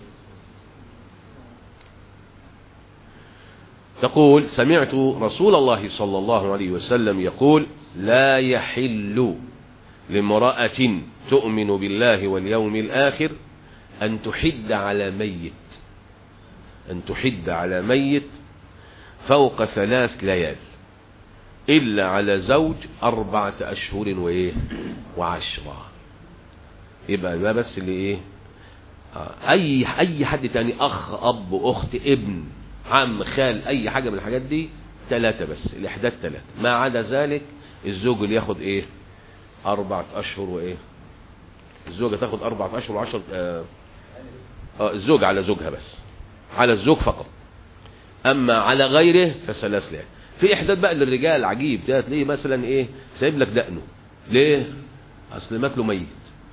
تقول سمعت رسول الله صلى الله عليه وسلم يقول لا يحل لامرأة تؤمن بالله واليوم الآخر أن تحد على ميت أن تحد على ميت فوق ثلاث ليال إلا على زوج أربعة أشهر وإيه وعشرة يبقى ده بس اللي إيه آه، أي أي حد تاني أخ أب أخت ابن عم خال أي حاجة من الحاجات دي ثلاثة بس الإحداد ثلاثة ما عدا ذلك الزوج اللي ياخد إيه أربعة أشهر وإيه الزوجة تاخد أربعة أشهر وعشر آه آه الزوج على زوجها بس على الزوج فقط أما على غيره فثلاث ليالي في إحداد بقى للرجال عجيب ده تلاقيه مثلا إيه سايب لك دقنه ليه أصل ماكله ميت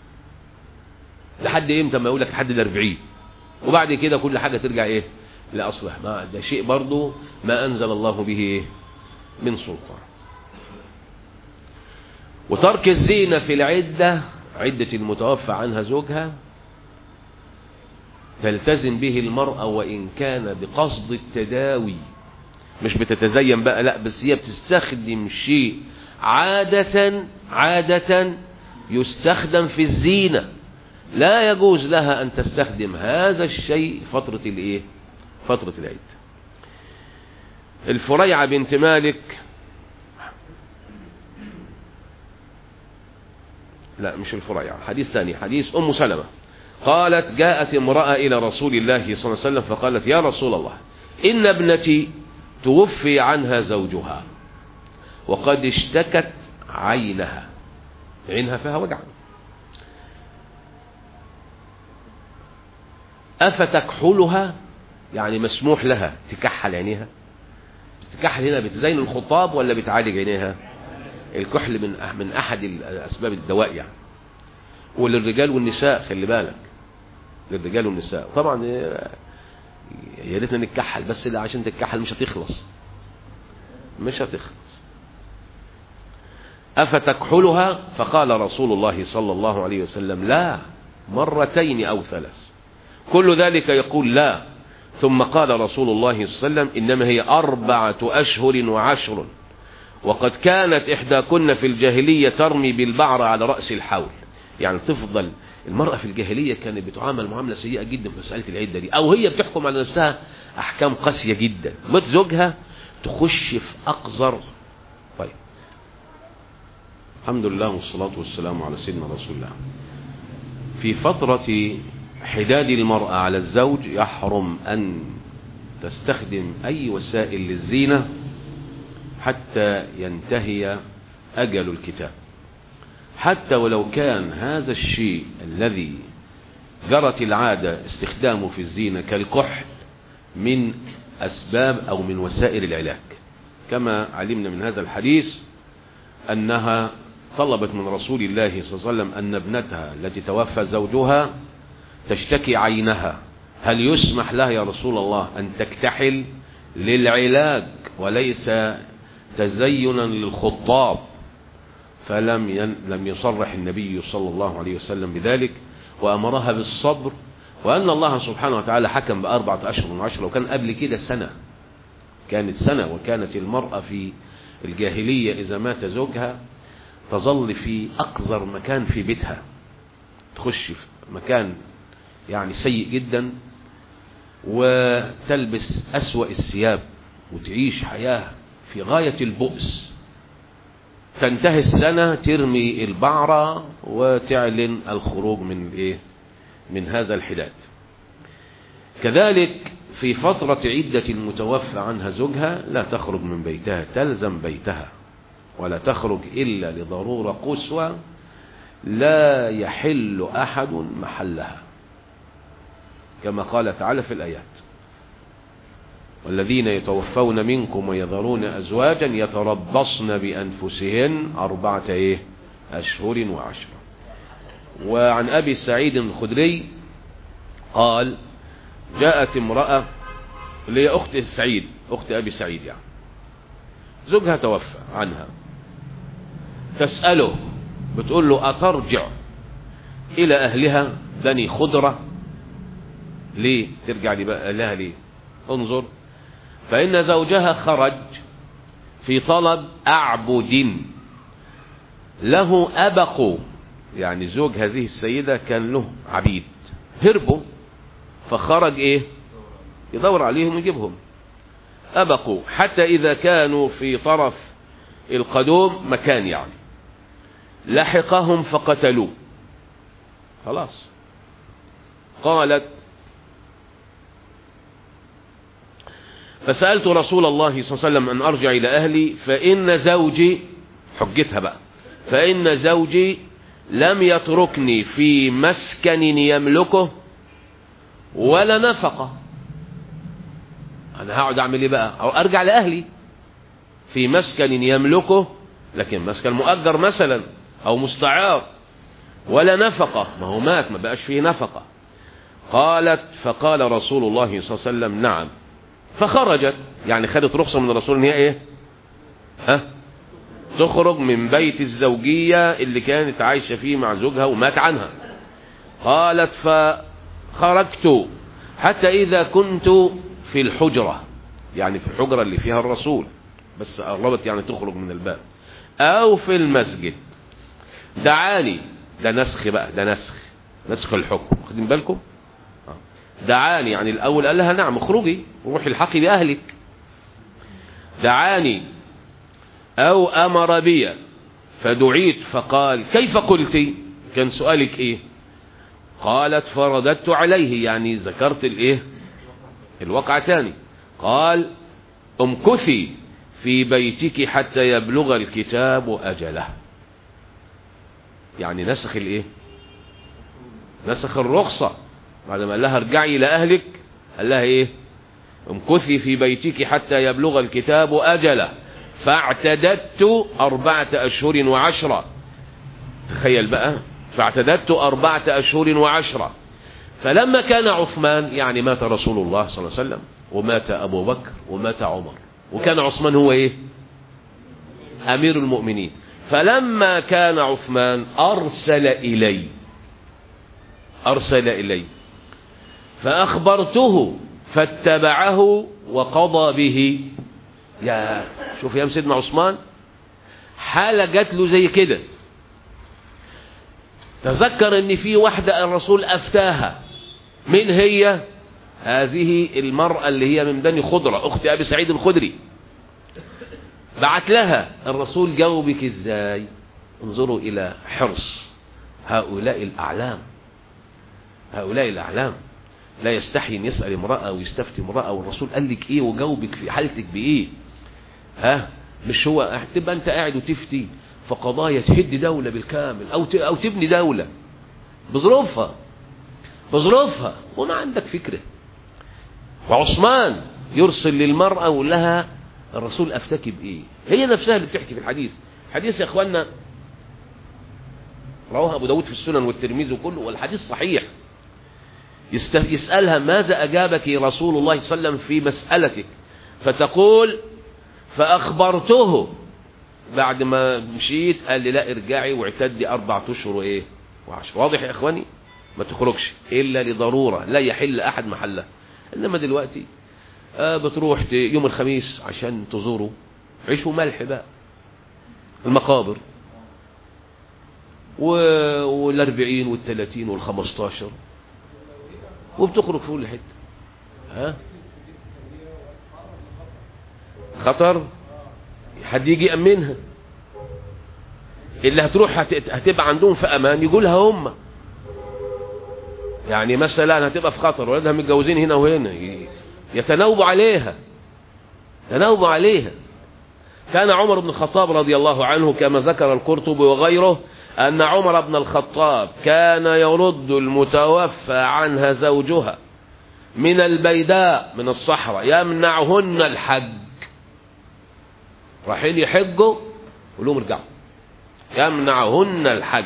لحد إمتى ما يقول لك لحد الأربعين وبعد كده كل حاجة ترجع إيه لأصلح ما ده شيء برضه ما أنزل الله به إيه؟ من سلطان وترك الزينة في العدة عدة المتوفى عنها زوجها تلتزم به المرأة وإن كان بقصد التداوي مش بتتزين بقى لا بس هي بتستخدم شيء عادة عادة يستخدم في الزينة لا يجوز لها أن تستخدم هذا الشيء فترة الإيه فترة العيد الفريعة بنت مالك لا مش الفريعة حديث ثاني حديث أم سلمة قالت جاءت امرأة إلى رسول الله صلى الله عليه وسلم فقالت يا رسول الله إن ابنتي توفي عنها زوجها وقد اشتكت عينها عينها فيها وجع أفتكحلها يعني مسموح لها تكحل عينيها تكحل هنا بتزين الخطاب ولا بتعالج عينيها الكحل من من أحد أسباب الدواء يعني وللرجال والنساء خلي بالك للرجال والنساء طبعا يا ريتنا نتكحل بس لا عشان تتكحل مش هتخلص مش هتخلص أفتكحلها فقال رسول الله صلى الله عليه وسلم لا مرتين أو ثلاث كل ذلك يقول لا ثم قال رسول الله صلى الله عليه وسلم إنما هي أربعة أشهر وعشر وقد كانت إحداكن في الجاهلية ترمي بالبعر على رأس الحول يعني تفضل المرأة في الجاهلية كانت بتعامل معاملة سيئة جدا في مسألة العدة دي أو هي بتحكم على نفسها أحكام قاسية جدا مت زوجها تخش في أقذر طيب الحمد لله والصلاة والسلام على سيدنا رسول الله في فترة حداد المرأة على الزوج يحرم أن تستخدم أي وسائل للزينة حتى ينتهي أجل الكتاب حتى ولو كان هذا الشيء الذي جرت العادة استخدامه في الزينة كالكحل من أسباب أو من وسائل العلاج كما علمنا من هذا الحديث أنها طلبت من رسول الله صلى الله عليه وسلم أن ابنتها التي توفى زوجها تشتكي عينها هل يسمح لها يا رسول الله أن تكتحل للعلاج وليس تزينا للخطاب فلم ين... لم يصرح النبي صلى الله عليه وسلم بذلك وأمرها بالصبر وأن الله سبحانه وتعالى حكم بأربعة أشهر وعشرة وكان قبل كده سنة كانت سنة وكانت المرأة في الجاهلية إذا مات زوجها تظل في أقذر مكان في بيتها تخش في مكان يعني سيء جدا وتلبس أسوأ الثياب وتعيش حياة في غاية البؤس تنتهي السنة ترمي البعرة وتعلن الخروج من ايه من هذا الحداد كذلك في فترة عدة المتوفى عنها زوجها لا تخرج من بيتها تلزم بيتها ولا تخرج إلا لضرورة قسوة لا يحل أحد محلها كما قال تعالى في الآيات والذين يتوفون منكم ويذرون أزواجا يتربصن بأنفسهن أربعة إيه أشهر وعشرة وعن أبي سعيد الخدري قال جاءت امرأة اللي هي أخت سعيد أخت أبي سعيد يعني زوجها توفى عنها تسأله بتقول له أترجع إلى أهلها بني خضرة ليه ترجع لها ليه انظر فإن زوجها خرج في طلب أعبد له أبق يعني زوج هذه السيدة كان له عبيد هربوا فخرج ايه يدور عليهم ويجيبهم أبقوا حتى إذا كانوا في طرف القدوم مكان يعني لحقهم فقتلوه خلاص قالت فسألت رسول الله صلى الله عليه وسلم أن أرجع إلى أهلي فإن زوجي حجتها بقى فإن زوجي لم يتركني في مسكن يملكه ولا نفقة أنا هقعد أعمل إيه بقى أو أرجع لأهلي في مسكن يملكه لكن مسكن مؤجر مثلا أو مستعار ولا نفقة ما هو مات ما بقاش فيه نفقة قالت فقال رسول الله صلى الله عليه وسلم نعم فخرجت يعني خدت رخصة من الرسول ان هي ايه ها تخرج من بيت الزوجية اللي كانت عايشة فيه مع زوجها ومات عنها قالت فخرجت حتى إذا كنت في الحجرة يعني في الحجرة اللي فيها الرسول بس قربت يعني تخرج من الباب أو في المسجد دعاني ده نسخ بقى ده نسخ نسخ الحكم واخدين بالكم دعاني يعني الأول قال لها نعم اخرجي روحي الحقي بأهلك دعاني أو أمر بي فدعيت فقال كيف قلت كان سؤالك إيه قالت فرددت عليه يعني ذكرت الإيه الوقع تاني قال امكثي في بيتك حتى يبلغ الكتاب أجله يعني نسخ الإيه نسخ الرخصة بعد ما قال لها ارجعي إلى أهلك قال لها إيه امكثي في بيتك حتى يبلغ الكتاب أجله فاعتددت أربعة أشهر وعشرة تخيل بقى فاعتددت أربعة أشهر وعشرة فلما كان عثمان يعني مات رسول الله صلى الله عليه وسلم ومات أبو بكر ومات عمر وكان عثمان هو إيه أمير المؤمنين فلما كان عثمان أرسل إلي أرسل إلي فأخبرته فاتبعه وقضى به يا شوف يا سيدنا عثمان حالة جات له زي كده تذكر ان في واحدة الرسول افتاها من هي هذه المرأة اللي هي من بني خضرة اخت ابي سعيد الخدري بعت لها الرسول جاوبك ازاي انظروا الى حرص هؤلاء الاعلام هؤلاء الاعلام لا يستحي ان يسأل امرأة ويستفتي امرأة والرسول قال لك ايه وجاوبك في حالتك بايه ها مش هو تبقى انت قاعد وتفتي في قضايا تهد دولة بالكامل او او تبني دولة بظروفها بظروفها وما عندك فكرة وعثمان يرسل للمرأة ويقول لها الرسول افتك بايه هي نفسها اللي بتحكي في الحديث حديث يا اخوانا رواه ابو داود في السنن والترمذي وكله والحديث صحيح يسألها ماذا أجابك رسول الله صلى الله عليه وسلم في مسألتك فتقول فأخبرته بعد ما مشيت قال لي لا ارجعي واعتدي أربعة أشهر وإيه وعشر واضح يا إخواني ما تخرجش إلا لضرورة لا يحل أحد محله إنما دلوقتي آه بتروح يوم الخميس عشان تزوروا عيشوا ملح بقى المقابر والاربعين والثلاثين والخمستاشر وبتخرج في كل حته ها خطر حد يجي يأمنها اللي هتروح هتبقى عندهم في امان يقولها هم يعني مثلا هتبقى في خطر ولادها متجوزين هنا وهنا يتناوبوا عليها يتناوبوا عليها كان عمر بن الخطاب رضي الله عنه كما ذكر القرطبي وغيره أن عمر بن الخطاب كان يرد المتوفى عنها زوجها من البيداء من الصحراء يمنعهن الحج رايحين يحجوا يقول لهم ارجعوا يمنعهن الحج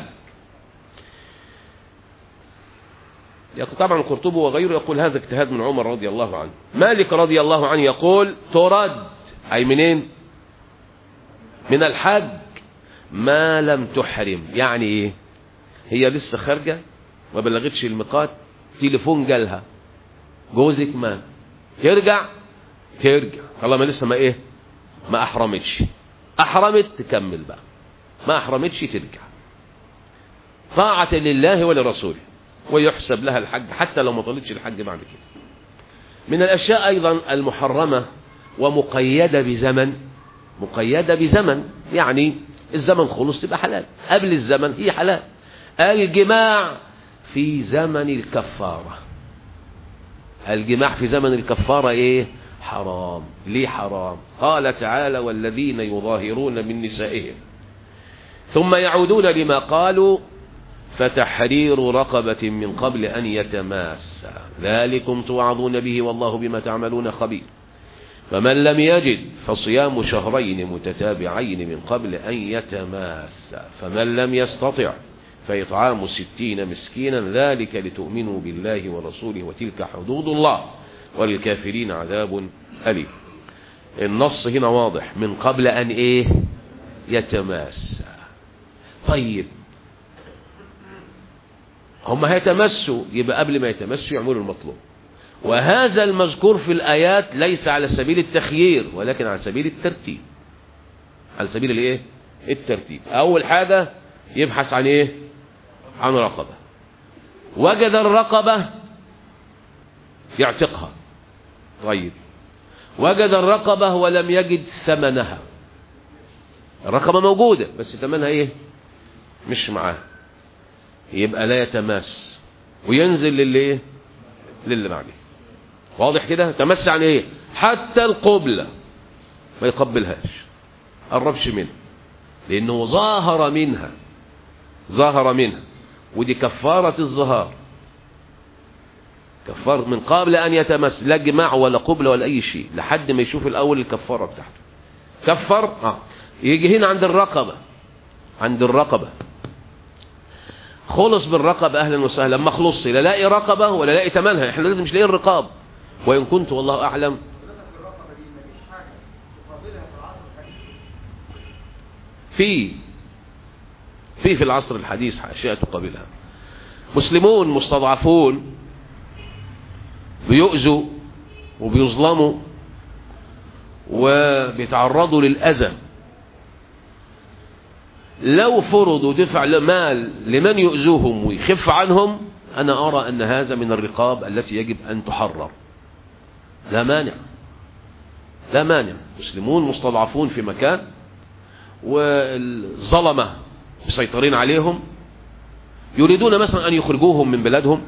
طبعا القرطبي وغيره يقول هذا اجتهاد من عمر رضي الله عنه مالك رضي الله عنه يقول ترد أي منين من الحج ما لم تحرم يعني ايه هي لسه خارجه ما بلغتش الميقات تليفون جالها جوزك مات ترجع ترجع طالما لسه ما ايه ما احرمتش احرمت تكمل بقى ما احرمتش ترجع طاعة لله ولرسوله ويحسب لها الحج حتى لو ما طلتش الحج بعد كده من الاشياء ايضا المحرمة ومقيدة بزمن مقيدة بزمن يعني الزمن خلص تبقى حلال قبل الزمن هي حلال الجماع في زمن الكفارة الجماع في زمن الكفارة ايه حرام ليه حرام قال تعالى والذين يظاهرون من نسائهم ثم يعودون لما قالوا فتحرير رقبة من قبل أن يتماسا ذلكم توعظون به والله بما تعملون خبير فمن لم يجد فصيام شهرين متتابعين من قبل أن يتماسا فمن لم يستطع فإطعام ستين مسكينا ذلك لتؤمنوا بالله ورسوله وتلك حدود الله وللكافرين عذاب أليم النص هنا واضح من قبل أن إيه يتماسى طيب هم هيتمسوا يبقى قبل ما يتمسوا يعملوا المطلوب وهذا المذكور في الآيات ليس على سبيل التخيير ولكن على سبيل الترتيب على سبيل الايه الترتيب اول حاجة يبحث عن ايه عن رقبة وجد الرقبة يعتقها طيب وجد الرقبة ولم يجد ثمنها الرقبة موجودة بس ثمنها ايه مش معاه يبقى لا يتماس وينزل للي ايه للي بعده واضح كده تمس عن ايه حتى القبلة ما يقبلهاش قربش منها لانه ظاهر منها ظاهر منها ودي كفارة الظهار كفار من قبل ان يتمس لا جماع ولا قبلة ولا اي شيء لحد ما يشوف الاول الكفارة بتاعته كفر اه يجي هنا عند الرقبة عند الرقبة خلص بالرقبة اهلا وسهلا ما خلصش لا لاقي رقبة ولا لاقي ثمنها احنا لازم مش لاقي الرقاب وان كنت والله اعلم في في في العصر الحديث اشياء تقابلها مسلمون مستضعفون بيؤذوا وبيظلموا وبيتعرضوا للأذى لو فرضوا دفع مال لمن يؤذوهم ويخف عنهم أنا أرى أن هذا من الرقاب التي يجب أن تحرر لا مانع لا مانع مسلمون مستضعفون في مكان والظلمة مسيطرين عليهم يريدون مثلا أن يخرجوهم من بلادهم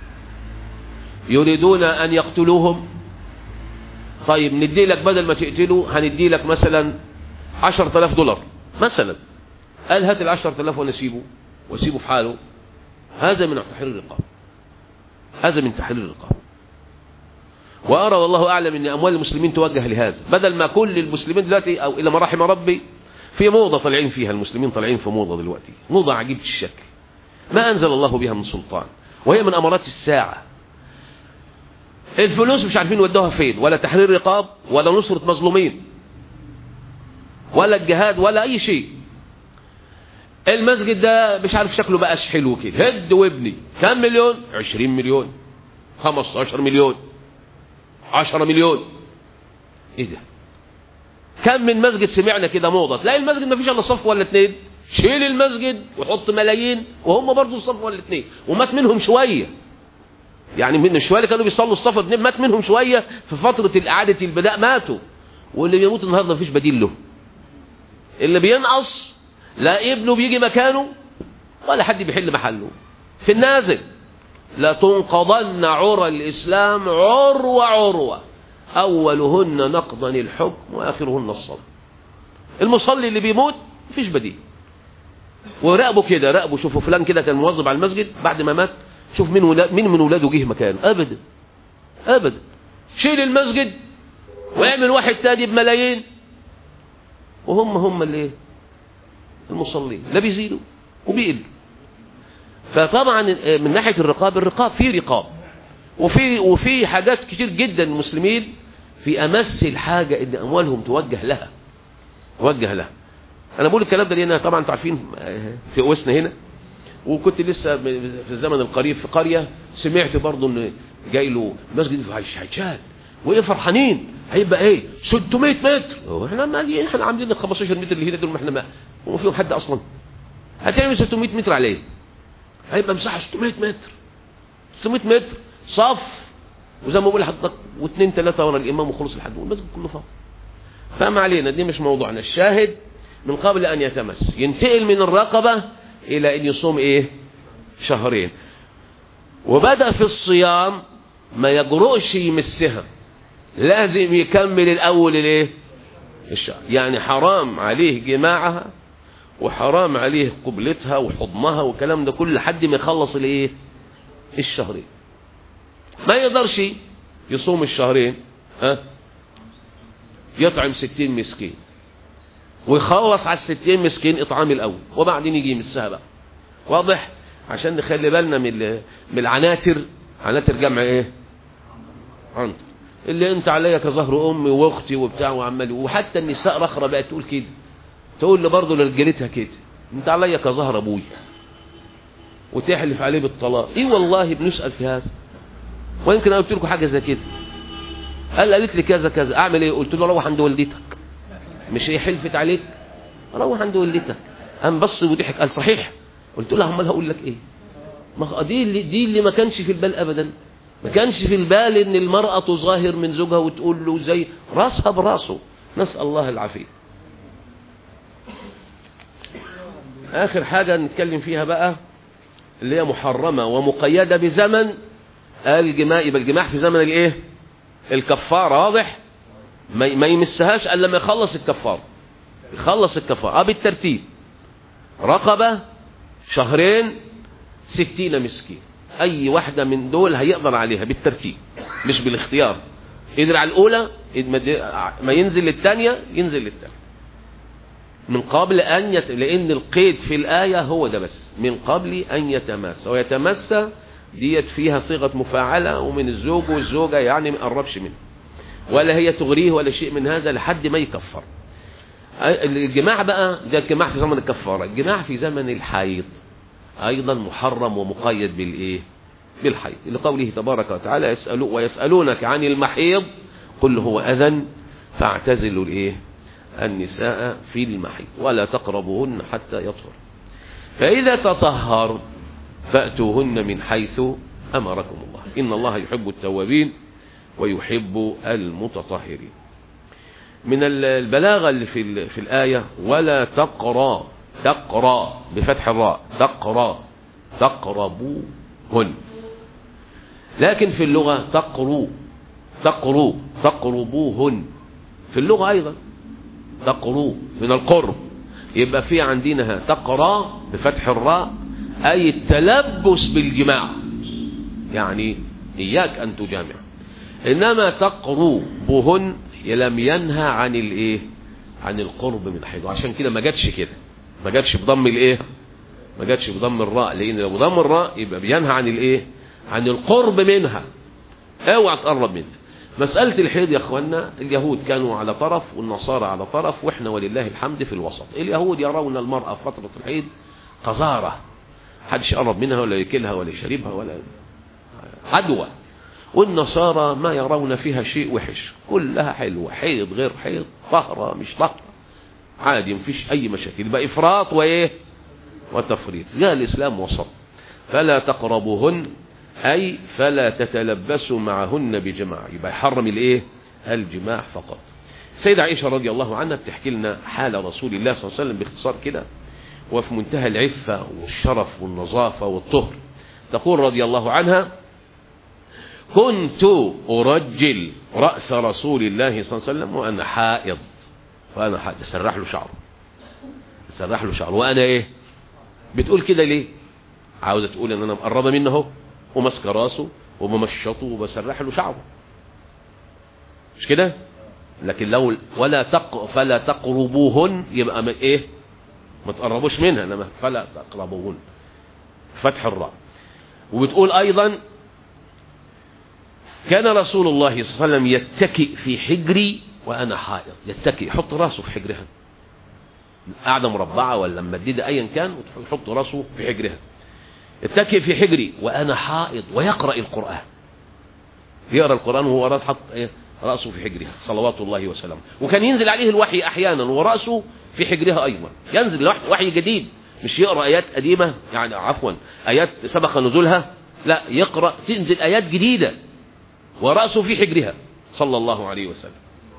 يريدون أن يقتلوهم طيب ندي لك بدل ما تقتله هندي لك مثلا عشر تلاف دولار مثلا قال هات العشر تلاف وانا اسيبه واسيبه في حاله هذا من تحرير الرقاب هذا من تحرير الرقاب وأرى والله أعلم أن أموال المسلمين توجه لهذا بدل ما كل المسلمين دلوقتي أو إلى ما رحم ربي في موضة طالعين فيها المسلمين طالعين في موضة دلوقتي موضة عجيبة الشكل ما أنزل الله بها من سلطان وهي من أمارات الساعة الفلوس مش عارفين يودوها فين ولا تحرير رقاب ولا نصرة مظلومين ولا الجهاد ولا أي شيء المسجد ده مش عارف شكله بقاش حلو كده هد وابني كم مليون عشرين مليون خمستاشر مليون عشرة مليون ايه ده كم من مسجد سمعنا كده موضة تلاقي المسجد ما فيش الا صف ولا اتنين شيل المسجد وحط ملايين وهم برضو صف ولا اتنين ومات منهم شوية يعني من الشوية اللي كانوا بيصلوا الصف اتنين مات منهم شوية في فترة إعادة البداء ماتوا واللي بيموت النهاردة مفيش بديل له اللي بينقص لا ابنه بيجي مكانه ولا حد بيحل محله في النازل لا تنقضن عرى الإسلام عروة عروة أولهن نقضا الحكم وآخرهن الصلاة المصلي اللي بيموت مفيش بديل وراقبه كده راقبه شوفوا فلان كده كان موظف على المسجد بعد ما مات شوف مين ولا مين من ولاده جه مكانه ابدا ابدا شيل المسجد واعمل واحد تاني بملايين وهم هم اللي ايه المصلين لا بيزيدوا وبيقلوا فطبعا من ناحيه الرقاب الرقاب في رقاب وفي وفي حاجات كتير جدا المسلمين في امس الحاجه ان اموالهم توجه لها توجه لها انا بقول الكلام ده لان طبعا انتوا عارفين في اوسنا هنا وكنت لسه في الزمن القريب في قريه سمعت برضه ان جاي له مسجد هيتشال وايه فرحانين هيبقى ايه 600 متر هو احنا ما احنا عاملين ال 15 متر اللي هنا دول ما احنا ما هو فيهم حد اصلا هتعمل 600 متر عليه هيبقى مساحه 600 متر 600 متر صف وزي ما بقول لحضرتك واثنين ثلاثه ورا الامام وخلص الحد والمسجد كله فاضي فما علينا دي مش موضوعنا الشاهد من قبل ان يتمس ينتقل من الرقبه الى ان يصوم ايه شهرين وبدا في الصيام ما يجرؤش يمسها لازم يكمل الاول الايه الشهر يعني حرام عليه جماعها وحرام عليه قبلتها وحضنها والكلام ده كل لحد ما يخلص الايه الشهرين ما يقدرش يصوم الشهرين ها يطعم ستين مسكين ويخلص على الستين مسكين اطعام الاول وبعدين يجي يمسها بقى واضح عشان نخلي بالنا من من العناتر عناتر جمع ايه عنتر اللي انت عليا كظهر امي واختي وبتاع وعمال وحتى النساء رخرة بقت تقول كده تقول له برضه لرجالتها كده انت عليا كظهر ابويا وتحلف عليه بالطلاق ايه والله بنسال في هذا ويمكن قلت لكم حاجه زي كده قال قالت لي كذا كذا اعمل ايه قلت له روح عند والدتك مش هي حلفت عليك روح عند والدتك قام بص وضحك قال صحيح قلت له امال هقول لك ايه ما دي اللي دي اللي ما كانش في البال ابدا ما كانش في البال ان المرأة تظاهر من زوجها وتقول له زي راسها براسه نسأل الله العافية اخر حاجة نتكلم فيها بقى اللي هي محرمة ومقيدة بزمن الجماع يبقى الجماع في زمن الايه الكفارة واضح ما ما يمسهاش الا لما يخلص الكفارة يخلص الكفارة اه بالترتيب رقبة شهرين ستين مسكين اي واحدة من دول هيقدر عليها بالترتيب مش بالاختيار قدر على الاولى ما ينزل للثانية ينزل للثانية من قبل ان يت... لان القيد في الآية هو ده بس من قبل ان يتماسى ويتماسى ديت فيها صيغة مفاعلة ومن الزوج والزوجة يعني ما قربش منه ولا هي تغريه ولا شيء من هذا لحد ما يكفر الجماع بقى ده الجماع في زمن الكفارة الجماع في زمن الحيض أيضا محرم ومقيد بالإيه بالحيض لقوله تبارك وتعالى يسألوا ويسألونك عن المحيض قل هو أذن فاعتزلوا الإيه النساء في المحيض ولا تقربوهن حتى يطهر فإذا تطهر فأتوهن من حيث أمركم الله إن الله يحب التوابين ويحب المتطهرين من البلاغة اللي في, في الآية ولا تقرى تقرى بفتح الراء تقرى تقربوهن لكن في اللغة تقروا تقروا تقربوهن في اللغة أيضا تقروا من القرب يبقى في عندنا تقرى بفتح الراء أي التلبس بالجماع يعني إياك أن تجامع إنما تقربوهن لم ينهى عن الإيه عن القرب من حيض عشان كده ما جاتش كده ما جاتش بضم الإيه ما جاتش بضم الراء لأن لو بضم الراء يبقى بينهى عن الإيه عن القرب منها اوعى تقرب منها مسألة الحيض يا اخوانا اليهود كانوا على طرف والنصارى على طرف واحنا ولله الحمد في الوسط اليهود يرون المرأة في فترة الحيض قذارة حدش يقرب منها ولا يكلها ولا يشربها ولا عدوى والنصارى ما يرون فيها شيء وحش كلها حلوة حيض غير حيض طهرة مش طهرة عادي مفيش اي مشاكل يبقى افراط وايه وتفريط جاء الاسلام وسط فلا تقربوهن أي فلا تتلبسوا معهن بجماع يبقى يحرم الايه الجماع فقط سيدة عائشة رضي الله عنها بتحكي لنا حال رسول الله صلى الله عليه وسلم باختصار كده وفي منتهى العفة والشرف والنظافة والطهر تقول رضي الله عنها كنت أرجل رأس رسول الله صلى الله عليه وسلم وأنا حائض وأنا حائض سرح له شعره سرح له شعره وأنا إيه بتقول كده ليه عاوزة تقول ان انا مقربة منه اهو وماسكه راسه وبمشطه وبسرح له شعره مش كده لكن لو ولا تق فلا تقربوهن يبقى من ايه ما تقربوش منها انما فلا تقربوهن فتح الراء وبتقول ايضا كان رسول الله صلى الله عليه وسلم يتكئ في حجري وانا حائض يتكئ يحط راسه في حجرها قاعدة مربعة ولا ممددة أيا كان ويحط راسه في حجرها اتكئ في حجري وأنا حائض ويقرأ القرآن يقرأ القرآن وهو راس حط إيه رأسه في حجرها صلوات الله وسلامه وكان ينزل عليه الوحي أحيانا ورأسه في حجرها أيضا ينزل وحي جديد مش يقرأ آيات قديمة يعني عفوا آيات سبق نزولها لا يقرأ تنزل آيات جديدة ورأسه في حجرها صلى الله عليه وسلم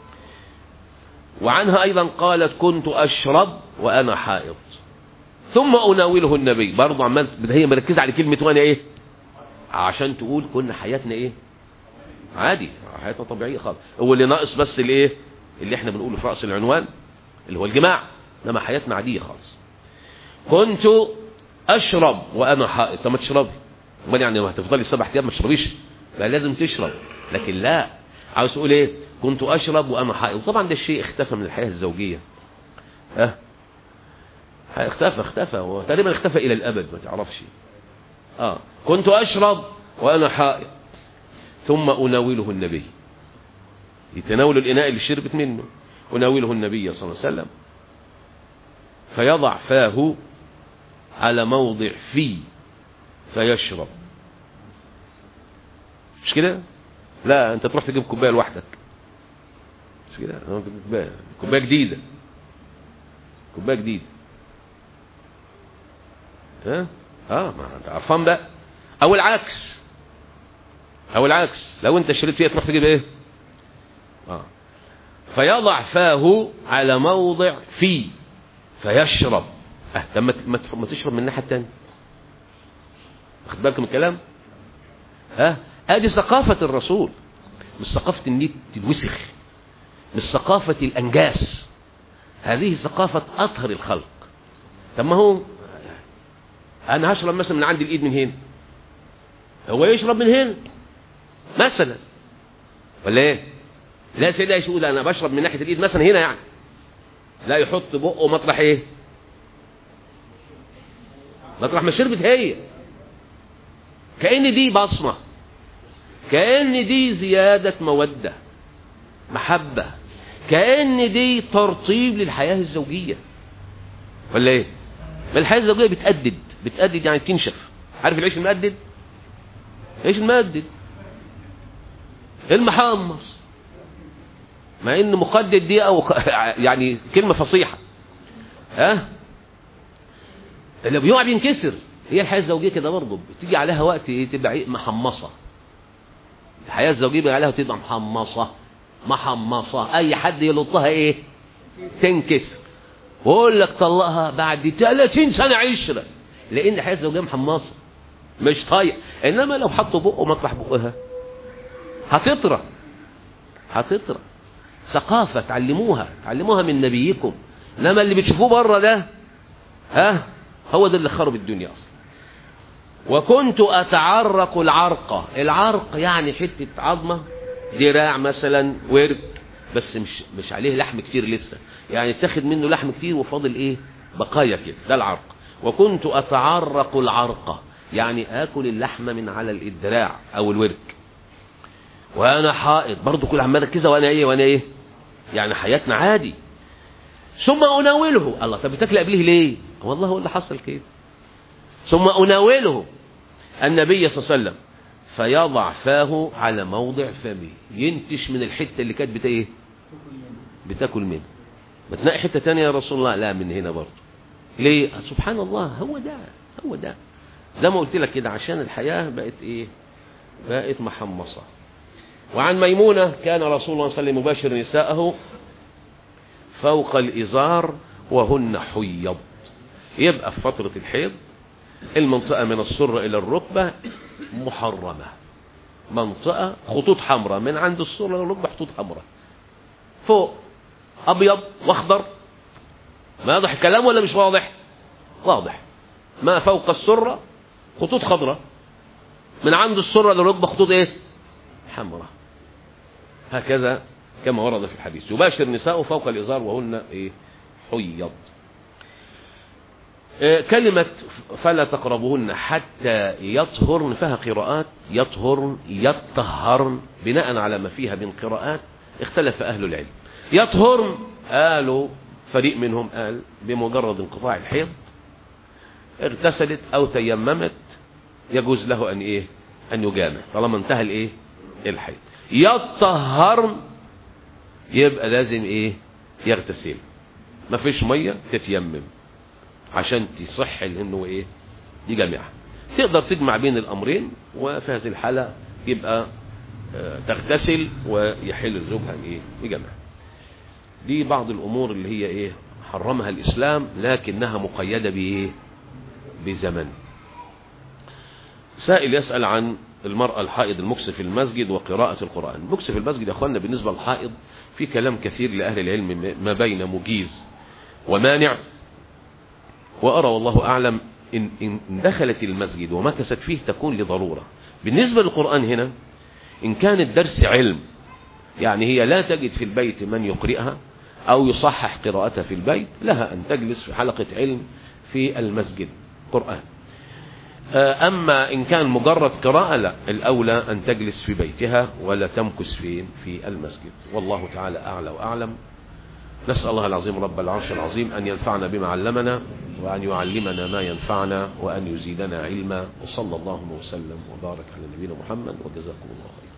وعنها أيضا قالت كنت أشرب وأنا حائض ثم أناوله النبي برضه عمال هي مركزة على كلمة وأنا إيه عشان تقول كنا حياتنا إيه عادي حياتنا طبيعية خالص هو اللي ناقص بس الإيه اللي احنا بنقوله في رأس العنوان اللي هو الجماع انما حياتنا عادية خالص كنت أشرب وأنا حائض طب ما تشربي امال يعني ما هتفضلي سبع ايام ما تشربيش لا لازم تشرب لكن لا عاوز تقول ايه كنت اشرب وانا حائض طبعا ده الشيء اختفى من الحياه الزوجيه ها أه؟ اختفى اختفى وتقريبا اختفى الى الابد ما تعرفش اه كنت اشرب وانا حائض ثم اناوله النبي يتناول الاناء اللي شربت منه اناوله النبي صلى الله عليه وسلم فيضع فاه على موضع في فيشرب مش كده لا انت تروح تجيب كوبايه لوحدك مش كده كوبايه كوبايه جديده كوبايه جديده ها اه ما انت عرفان بقى او العكس او العكس لو انت شربت فيها تروح تجيب ايه اه فيضع فاه على موضع في فيشرب اه طب ما تشرب من الناحيه الثانيه واخد بالك من الكلام ها ادي ثقافة الرسول مش ثقافة النيت الوسخ مش ثقافة الانجاس هذه ثقافة اطهر الخلق طب ما هو انا هشرب مثلا من عند الايد من هنا هو يشرب من هنا مثلا ولا ايه لا سيدي يقول انا بشرب من ناحية الايد مثلا هنا يعني لا يحط بقه مطرح ايه مطرح ما شربت هي كأن دي بصمة كأن دي زيادة مودة محبة كأن دي ترطيب للحياة الزوجية ولا ايه ما الحياة الزوجية بتأدد بتأدد يعني بتنشف عارف العيش المأدد عيش المأدد المحمص مع ان مقدد دي او يعني كلمة فصيحة ها اللي بيقع بينكسر هي الحياة الزوجية كده برضه بتيجي عليها وقت ايه تبقى ايه محمصة الحياة الزوجية بيبقى عليها تبقى محمصة محمصة اي حد يلطها ايه تنكسر ويقول لك طلقها بعد 30 سنة عشرة لان الحياة الزوجية محمصة مش طايق انما لو حطوا بقه مطرح بقها هتطرى هتطرى ثقافة تعلموها تعلموها من نبيكم انما اللي بتشوفوه بره ده ها هو ده اللي خرب الدنيا اصلا وكنت اتعرق العرقة العرق يعني حتة عظمة دراع مثلا ورك بس مش مش عليه لحم كتير لسه يعني تاخد منه لحم كتير وفاضل ايه بقايا كده ده العرق وكنت اتعرق العرقة يعني اكل اللحمة من على الدراع او الورك وانا حائط برضو كل عمال كذا وانا ايه وانا ايه يعني حياتنا عادي ثم اناوله الله طب بتاكل قبليه ليه والله هو اللي حصل كده ثم اناوله النبي صلى الله عليه وسلم فيضع فاه على موضع فمه ينتش من الحته اللي كانت بتا ايه بتاكل منه ما تلاقي حته ثانيه يا رسول الله لا من هنا برضه ليه سبحان الله هو ده هو ده زي ما قلت لك كده عشان الحياه بقت ايه بقت محمصه وعن ميمونة كان رسول الله صلى الله عليه وسلم يباشر نساءه فوق الإزار وهن حيض يبقى في فترة الحيض المنطقة من السرة إلى الركبة محرمة منطقة خطوط حمراء من عند السرة إلى الركبة خطوط حمراء فوق أبيض وأخضر ما واضح الكلام ولا مش واضح واضح ما فوق السرة خطوط خضراء من عند السرة للركبة خطوط ايه حمراء هكذا كما ورد في الحديث يباشر نساء فوق الإزار وهن إيه حيض إيه كلمة فلا تقربوهن حتى يطهرن فيها قراءات يطهرن يطهرن بناء على ما فيها من قراءات اختلف أهل العلم يطهرن قالوا فريق منهم قال بمجرد انقطاع الحيض اغتسلت او تيممت يجوز له ان ايه ان يجامع طالما انتهى الايه الحيض يطهر يبقى لازم ايه يغتسل مفيش ميه تتيمم عشان تصح انه ايه يجامعها تقدر تجمع بين الامرين وفي هذه الحاله يبقى آه تغتسل ويحل زوجها ايه يجامعها دي بعض الامور اللي هي ايه حرمها الاسلام لكنها مقيده بايه بزمن سائل يسال عن المرأة الحائض المكس في المسجد وقراءة القرآن المكس في المسجد يا أخوانا بالنسبة للحائض في كلام كثير لأهل العلم ما بين مجيز ومانع وأرى والله أعلم إن, إن دخلت المسجد ومكست فيه تكون لضرورة بالنسبة للقرآن هنا إن كان الدرس علم يعني هي لا تجد في البيت من يقرئها أو يصحح قراءتها في البيت لها أن تجلس في حلقة علم في المسجد قرآن أما إن كان مجرد قراءة لا الأولى أن تجلس في بيتها ولا تمكث فين في المسجد والله تعالى أعلى وأعلم نسأل الله العظيم رب العرش العظيم أن ينفعنا بما علمنا وأن يعلمنا ما ينفعنا وأن يزيدنا علما وصلى الله وسلم وبارك على نبينا محمد وجزاكم الله خيرا